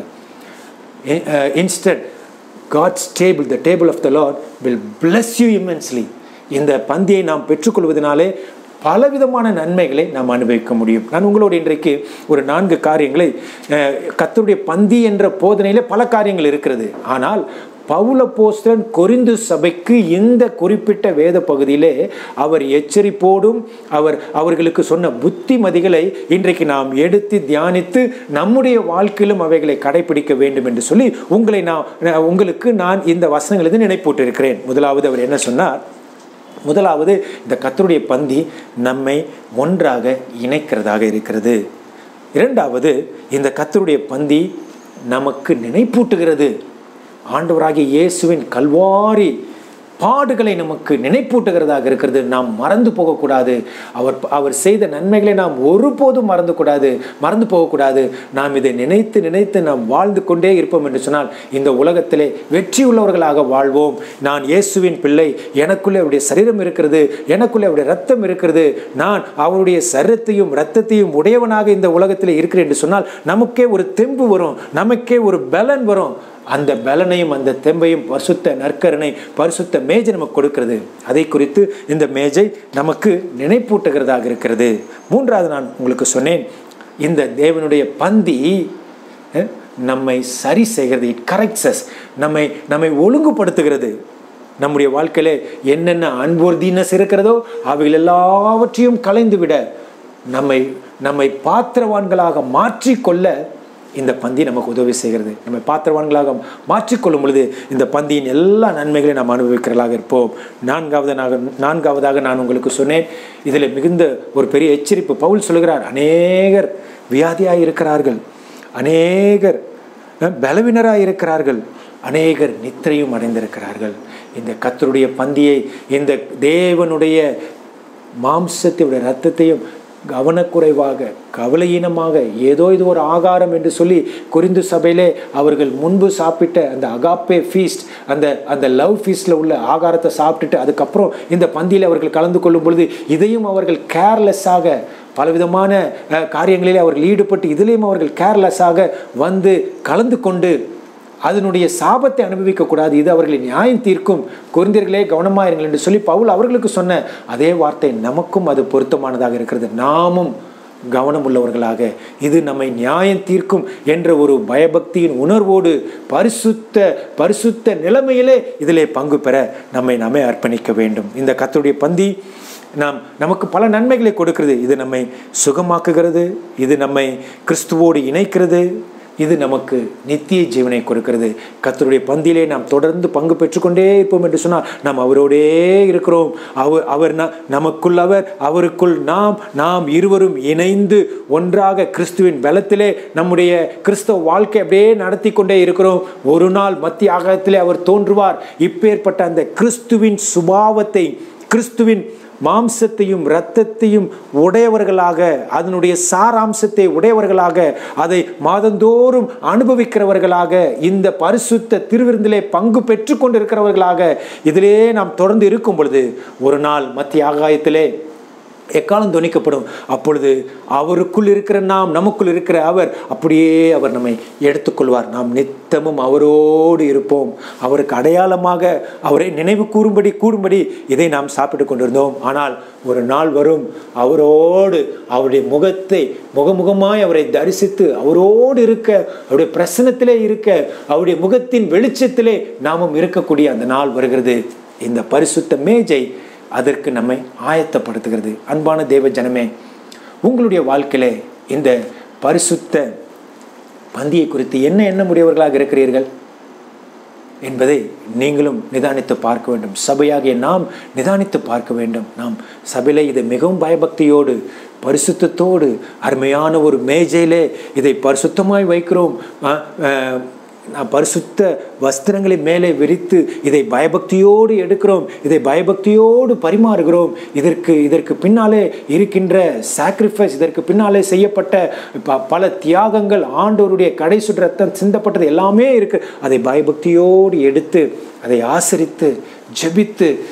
instead God's table the table of the Lord will bless you immensely இந்த பந்தியை நாம் பெற்றுக்கொள்வதனாலே பலவிதமான நன்மைகளை நாம் அனுபவிக்க முடியும் நான் உங்களோடு இன்றைக்கு ஒரு நான்கு காரியங்களை அஹ், கர்த்தருடைய பந்தி என்ற போதனையிலே பல காரியங்கள் இருக்கிறது ஆனால் பவுலப்போஸ்தலன் கொரிந்து சபைக்கு இந்த குறிப்பிட்ட வேத பகுதியிலே அவர் எச்சரிப்போடும் அவர் அவர்களுக்கு சொன்ன புத்திமதிகளை இன்றைக்கு நாம் எடுத்து தியானித்து நம்முடைய வாழ்க்கையிலும் அவைகளை கடைபிடிக்க வேண்டும் என்று சொல்லி உங்களை நான் உங்களுக்கு நான் இந்த வசனங்களிலிருந்து நினைப்பூட்டு இருக்கிறேன் முதலாவது அவர் என்ன சொன்னார் முதலாவது இந்த கத்தருடைய பந்தி நம்மை ஒன்றாக இணைக்கிறதாக இருக்கிறது இரண்டாவது இந்த கத்தருடைய பந்தி நமக்கு நினைப்பூட்டுகிறது ஆண்டவராகிய இயேசுவின் கல்வாரி பாடுகளை நமக்கு நினைப்பூட்டுகிறதாக இருக்கிறது நாம் மறந்து போகக்கூடாது அவர் அவர் செய்த நன்மைகளை நாம் ஒருபோதும் மறந்து கூடாது மறந்து போகக்கூடாது நாம் இதை நினைத்து நினைத்து நாம் வாழ்ந்து கொண்டே இருப்போம் என்று சொன்னால் இந்த உலகத்திலே வெற்றி உள்ளவர்களாக வாழ்வோம் நான் இயேசுவின் பிள்ளை எனக்குள்ளே அவருடைய சரீரம் இருக்கிறது எனக்குள்ளே அவருடைய ரத்தம் இருக்கிறது நான் அவருடைய சரீரத்தையும் ரத்தத்தையும் உடையவனாக இந்த உலகத்தில் இருக்கிறேன் என்று சொன்னால் நமக்கே ஒரு தெம்பு வரும் நமக்கே ஒரு பலன் வரும் அந்த பலனையும் அந்த தெம்பையும் பரிசுத்த நற்கரனை பரிசுத்த மேஜை நமக்கு கொடுக்கிறது அதை குறித்து இந்த மேஜை நமக்கு நினைப்பூட்டுகிறதாக இருக்கிறது மூன்றாவது நான் உங்களுக்கு சொன்னேன் இந்த தேவனுடைய பந்தி அஹ், நம்மை சரி செய்கிறது இட் கரெக்ட்ஸஸ் நம்மை நம்மை ஒழுங்குபடுத்துகிறது நம்முடைய வாழ்க்கையில என்னென்ன அன்பொர்தினஸ் இருக்கிறதோ அவைகள் எல்லாவற்றையும் கலைந்து விட நம்மை நம்மை பாத்திரவான்களாக மாற்றிக்கொள்ள இந்த பந்தி நமக்கு உதவி செய்கிறது நம்மை பாத்திரவான்களாக மாற்றிக்கொள்ளும் பொழுது இந்த பந்தியின் எல்லா நன்மைகளையும் நாம் அனுபவிக்கிறவர்களாக இருப்போம் நான்காவதாக நான்காவதாக நான் உங்களுக்கு சொன்னேன் இதில் மிகுந்த ஒரு பெரிய எச்சரிப்பு பவுல் சொல்கிறார் அநேகர் வியாதியாக இருக்கிறார்கள் அநேகர் அஹ், பலவீனராக இருக்கிறார்கள் அநேகர் நித்திரையும் அடைந்திருக்கிறார்கள் இந்த கத்தருடைய பந்தியை இந்த தேவனுடைய மாம்சத்தையுடைய ரத்தத்தையும் கவனக்குறைவாக கவலையீனமாக ஏதோ இது ஒரு ஆகாரம் என்று சொல்லி குறிந்து சபையிலே அவர்கள் முன்பு சாப்பிட்ட அந்த அகாப்பே ஃபீஸ்ட் அந்த அந்த லவ் ஃபீஸ்டில் உள்ள ஆகாரத்தை சாப்பிட்டுட்டு அதுக்கப்புறம் இந்த பந்தியில் அவர்கள் கலந்து கொள்ளும் பொழுது இதையும் அவர்கள் கேர்லெஸ்ஸாக பலவிதமான அஹ், காரியங்களிலே அவர்கள் ஈடுபட்டு இதிலேயும் அவர்கள் கேர்லெஸ்ஸாக வந்து கலந்து கொண்டு அதனுடைய சாபத்தை அனுபவிக்கக்கூடாது இது அவர்களை நியாயம் தீர்க்கும் குருந்தியர்களே கவனமாயிருங்கள் என்று சொல்லி பவுல் அவர்களுக்கு சொன்ன அதே வார்த்தை நமக்கும் அது பொருத்தமானதாக இருக்கிறது நாமும் கவனம் உள்ளவர்களாக இது நம்மை நியாயம் தீர்க்கும் என்ற ஒரு பயபக்தியின் உணர்வோடு பரிசுத்த பரிசுத்த நிலைமையிலே இதிலே பங்கு பெற நம்மை நாமே அர்ப்பணிக்க வேண்டும் இந்த கர்த்தருடைய பந்தி நாம் நமக்கு பல நன்மைகளை கொடுக்கிறது இது நம்மை சுகமாக்குகிறது இது நம்மை கிறிஸ்துவோடு இணைக்கிறது இது நமக்கு நித்திய ஜீவனை கொடுக்கிறது கர்த்தருடைய பந்தியிலே நாம் தொடர்ந்து பங்கு பெற்றுக்கொண்டே இருப்போம் என்று சொன்னால் நாம் அவரோடே இருக்கிறோம் அவர் அவர் ந- நமக்குள் அவர் அவருக்குள் நாம் நாம் இருவரும் இணைந்து ஒன்றாக கிறிஸ்துவின் பலத்திலே நம்முடைய கிறிஸ்தவ வாழ்க்கை அப்படியே நடத்தி கொண்டே இருக்கிறோம் ஒரு நாள் மத்திய ஆகாயத்திலே அவர் தோன்றுவார் இப்பேற்பட்ட அந்த கிறிஸ்துவின் சுபாவத்தை கிறிஸ்துவின் மாம்சத்தையும் இரத்தத்தையும் உடையவர்களாக அதனுடைய சாராம்சத்தை உடையவர்களாக அதை மாதந்தோறும் அனுபவிக்கிறவர்களாக இந்த பரிசுத்த திருவிருந்திலே பங்கு பெற்று கொண்டிருக்கிறவர்களாக இதிலே நாம் தொடர்ந்து இருக்கும் பொழுது ஒரு நாள் மத்திய ஆகாயத்திலே எக்காலம் துணிக்கப்படும் அப்பொழுது அவருக்குள் இருக்கிற நாம் நமக்குள் இருக்கிற அவர் அப்படியே அவர் நம்மை எடுத்துக்கொள்வார் நாம் நித்தமும் அவரோடு இருப்போம் அவருக்கு அடையாளமாக அவரை நினைவு கூறும்படி கூறும்படி இதை நாம் சாப்பிட்டு கொண்டிருந்தோம் ஆனால் ஒரு நாள் வரும் அவரோடு அவருடைய முகத்தை முகமுகமாய் அவரை தரிசித்து அவரோடு இருக்க அவருடைய பிரசனத்திலே இருக்க அவருடைய முகத்தின் வெளிச்சத்திலே நாமும் இருக்கக்கூடிய அந்த நாள் வருகிறது இந்த பரிசுத்த மேஜை அதற்கு நம்மை ஆயத்தப்படுத்துகிறது அன்பான தேவ ஜனமே உங்களுடைய வாழ்க்கையிலே இந்த பரிசுத்த பந்தியை குறித்து என்ன எண்ண முடியவர்களாக இருக்கிறீர்கள் என்பதை நீங்களும் நிதானித்து பார்க்க வேண்டும் சபையாகிய நாம் நிதானித்து பார்க்க வேண்டும் நாம் சபையிலே இதை மிகவும் பயபக்தியோடு பரிசுத்தத்தோடு அருமையான ஒரு மேஜையிலே இதை பரிசுத்தமாய் வைக்கிறோம் ஆ, ஆ, நான் பரிசுத்த வஸ்திரங்களை மேலே விரித்து இதை பயபக்தியோடு எடுக்கிறோம் இதை பயபக்தியோடு பரிமாறுகிறோம் இதற்கு இதற்கு பின்னாலே இருக்கின்ற சாக்ரிஃபைஸ் இதற்கு பின்னாலே செய்யப்பட்ட ப- பல தியாகங்கள் ஆண்டவருடைய கடை சுற்று ரத்தம் சிந்தப்பட்டது எல்லாமே இருக்கு அதை பயபக்தியோடு எடுத்து அதை ஆசரித்து ஜெபித்து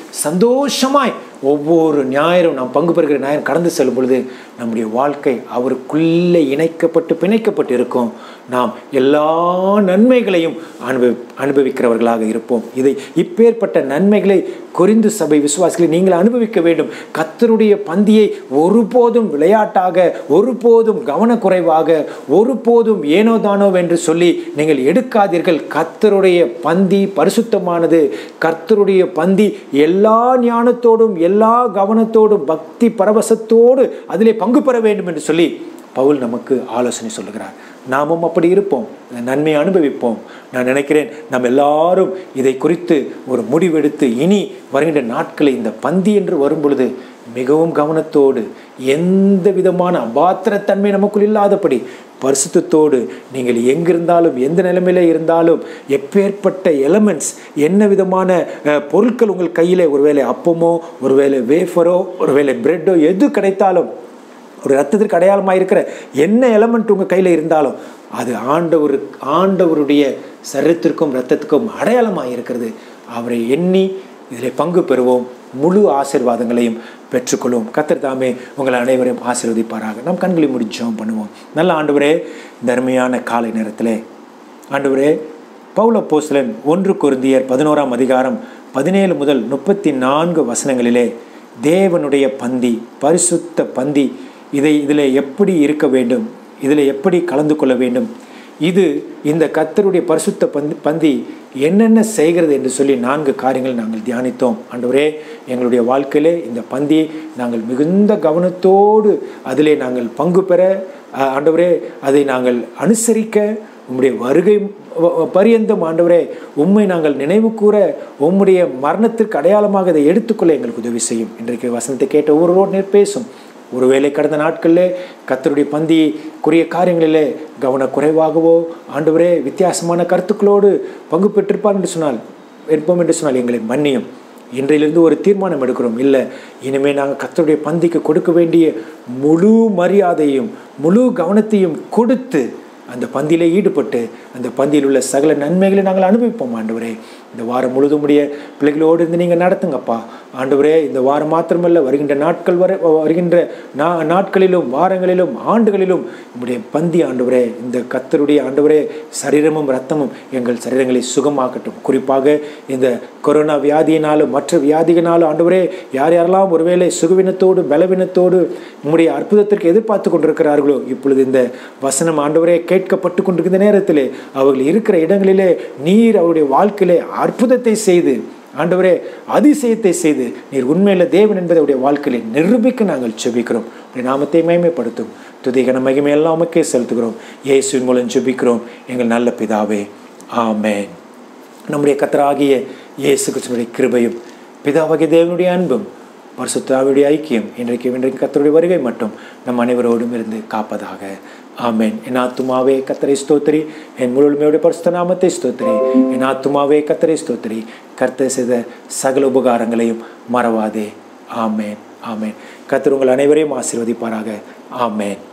சந்தோஷமாய் ஒவ்வொரு ஞாயிறும் நாம் பங்கு பெறுகிற ஞாயிறு கடந்து செல்லும் பொழுது நம்முடைய வாழ்க்கை அவருக்குள்ளே இணைக்கப்பட்டு பிணைக்கப்பட்டு இருக்கும் நாம் எல்லா நன்மைகளையும் அனுபவி அனுபவிக்கிறவர்களாக இருப்போம் இதை இப்பேற்பட்ட நன்மைகளை குறிந்து சபை விசுவாசிகளை நீங்கள் அனுபவிக்க வேண்டும் கத்தருடைய பந்தியை ஒருபோதும் விளையாட்டாக ஒருபோதும் கவனக்குறைவாக ஒருபோதும் ஏனோ தானோ என்று சொல்லி நீங்கள் எடுக்காதீர்கள் கத்தருடைய பந்தி பரிசுத்தமானது கர்த்தருடைய பந்தி எல்லா ஞானத்தோடும் எல்லா கவனத்தோடும் பக்தி பரவசத்தோடு அதிலே பங்கு பெற வேண்டும் என்று சொல்லி பவுல் நமக்கு ஆலோசனை சொல்லுகிறார் நாமும் அப்படி இருப்போம் இந்த நன்மையை அனுபவிப்போம் நான் நினைக்கிறேன் நாம் எல்லாரும் இதை குறித்து ஒரு முடிவெடுத்து இனி வருகின்ற நாட்களில் இந்த பந்தி என்று வரும் பொழுது மிகவும் கவனத்தோடு எந்த விதமான அபாத்திரத்தன்மை நமக்குள் இல்லாதபடி பரிசுத்தத்தோடு நீங்கள் எங்கிருந்தாலும் எந்த நிலைமையில இருந்தாலும் எப்பேற்பட்ட எலமெண்ட்ஸ் என்ன விதமான அஹ், பொருட்கள் உங்கள் கையிலே ஒருவேளை அப்பமோ ஒருவேளை வேஃபரோ ஒருவேளை பிரெட்டோ எது கிடைத்தாலும் ஒரு ரத்தத்திற்கு அடையாளமாக இருக்கிற என்ன எலமெண்ட் உங்கள் கையில் இருந்தாலும் அது ஆண்டவர் ஆண்டவருடைய சரீரத்திற்கும் இரத்தத்துக்கும் அடையாளமாக இருக்கிறது அவரை எண்ணி இதில் பங்கு பெறுவோம் முழு ஆசீர்வாதங்களையும் பெற்றுக்கொள்வோம் கத்தர் தாமே உங்களை அனைவரையும் ஆசீர்வதிப்பாராக நாம் கண்களை முடிச்சு ஜெபம் பண்ணுவோம் நல்ல ஆண்டவரே தர்மையான காலை நேரத்திலே ஆண்டவரே பவுல போஸ்லன் ஒன்று கொருந்தியர் பதினோராம் அதிகாரம் பதினேழு முதல் முப்பத்தி நான்கு வசனங்களிலே தேவனுடைய பந்தி பரிசுத்த பந்தி இதை இதில் எப்படி இருக்க வேண்டும் இதில் எப்படி கலந்து கொள்ள வேண்டும் இது இந்த கத்தருடைய பரிசுத்த பந்தி பந்தி என்னென்ன செய்கிறது என்று சொல்லி நான்கு காரியங்கள் நாங்கள் தியானித்தோம் ஆண்டவரே எங்களுடைய வாழ்க்கையிலே இந்த பந்தியை நாங்கள் மிகுந்த கவனத்தோடு அதிலே நாங்கள் பங்கு பெற அஹ், ஆண்டவரே அதை நாங்கள் அனுசரிக்க உம்முடைய வருகை வ- வ- பரியந்தம் ஆண்டவரே உம்மை நாங்கள் நினைவு கூற உம்முடைய மரணத்திற்கு அடையாளமாக அதை எடுத்துக்கொள்ள எங்களுக்கு உதவி செய்யும் இன்றைக்கு வசனத்தை கேட்ட ஒருவரோடு நேர் பேசும் ஒருவேளை கடந்த நாட்களிலே கத்தருடைய பந்திக்குரிய காரியங்களிலே கவனக்குறைவாகவோ ஆண்டவரே வித்தியாசமான கருத்துக்களோடு பங்கு பெற்றிருப்பார் என்று சொன்னால் இருப்போம் என்று சொன்னால் எங்களை மன்னியும் இன்றையிலிருந்து ஒரு தீர்மானம் எடுக்கிறோம் இல்லை இனிமேல் நாங்கள் கத்தருடைய பந்திக்கு கொடுக்க வேண்டிய முழு மரியாதையும் முழு கவனத்தையும் கொடுத்து அந்த பந்தியிலே ஈடுபட்டு அந்த பந்தியில் உள்ள சகல நன்மைகளை நாங்கள் அனுபவிப்போம் ஆண்டவரே இந்த வாரம் முழுதும் உடைய பிள்ளைகளோடு இருந்து நீங்கள் நடத்துங்கப்பா ஆண்டவரே இந்த வாரம் மாத்திரமல்ல வருகின்ற நாட்கள் வரை வருகின்ற நா நாட்களிலும் வாரங்களிலும் ஆண்டுகளிலும் உம்முடைய பந்தி ஆண்டவரே இந்த கத்தருடைய ஆண்டவரே சரீரமும் ரத்தமும் எங்கள் சரீரங்களை சுகமாக்கட்டும் குறிப்பாக இந்த கொரோனா வியாதியினாலும் மற்ற வியாதியினாலும் ஆண்டவரே யார் யாரெல்லாம் ஒருவேளை சுகவினத்தோடு பலவீனத்தோடு உம்முடைய அற்புதத்திற்கு எதிர்பார்த்து கொண்டிருக்கிறார்களோ இப்பொழுது இந்த வசனம் ஆண்டவரே கேட்கப்பட்டு கொண்டிருக்கிற நேரத்திலே அவர்கள் இருக்கிற இடங்களிலே நீர் அவருடைய வாழ்க்கையிலே அற்புதத்தை செய்து ஆண்டவரே அதிசயத்தை செய்து நீர் உண்மையில தேவன் என்பதை அவருடைய வாழ்க்கையிலே நிரூபிக்க நாங்கள் செபிக்கிறோம் உடைய நாமத்தை மகிமைப்படுத்தும் துதிகன மகிமை எல்லாம் உமக்கே செலுத்துகிறோம் இயேசுவின் மூலம் ஜெபிக்கிறோம் எங்கள் நல்ல பிதாவே ஆமென் நம்முடைய கத்தராகிய இயேசு கிறிஸ்துவனுடைய கிருபையும் பிதாவாகிய தேவனுடைய அன்பும் பரிசுத்தாவுடைய ஐக்கியம் இன்றைக்கு இன்றைக்கு கத்தருடைய வருகை மட்டும் நம் அனைவரோடும் இருந்து காப்பதாக ஆமென் என் ஆத்துமாவே கத்தரை ஸ்தோத்திரி என் முழுமையோட பரிசுத்த நாமத்தை ஸ்தோத்திரி என் ஆத்துமாவே கத்தரை ஸ்தோத்திரி கர்த்தர் செய்த சகல உபகாரங்களையும் மறவாதே ஆமென் ஆமென் கர்த்தர் உங்கள் அனைவரையும் ஆசீர்வதிப்பாராக ஆமென்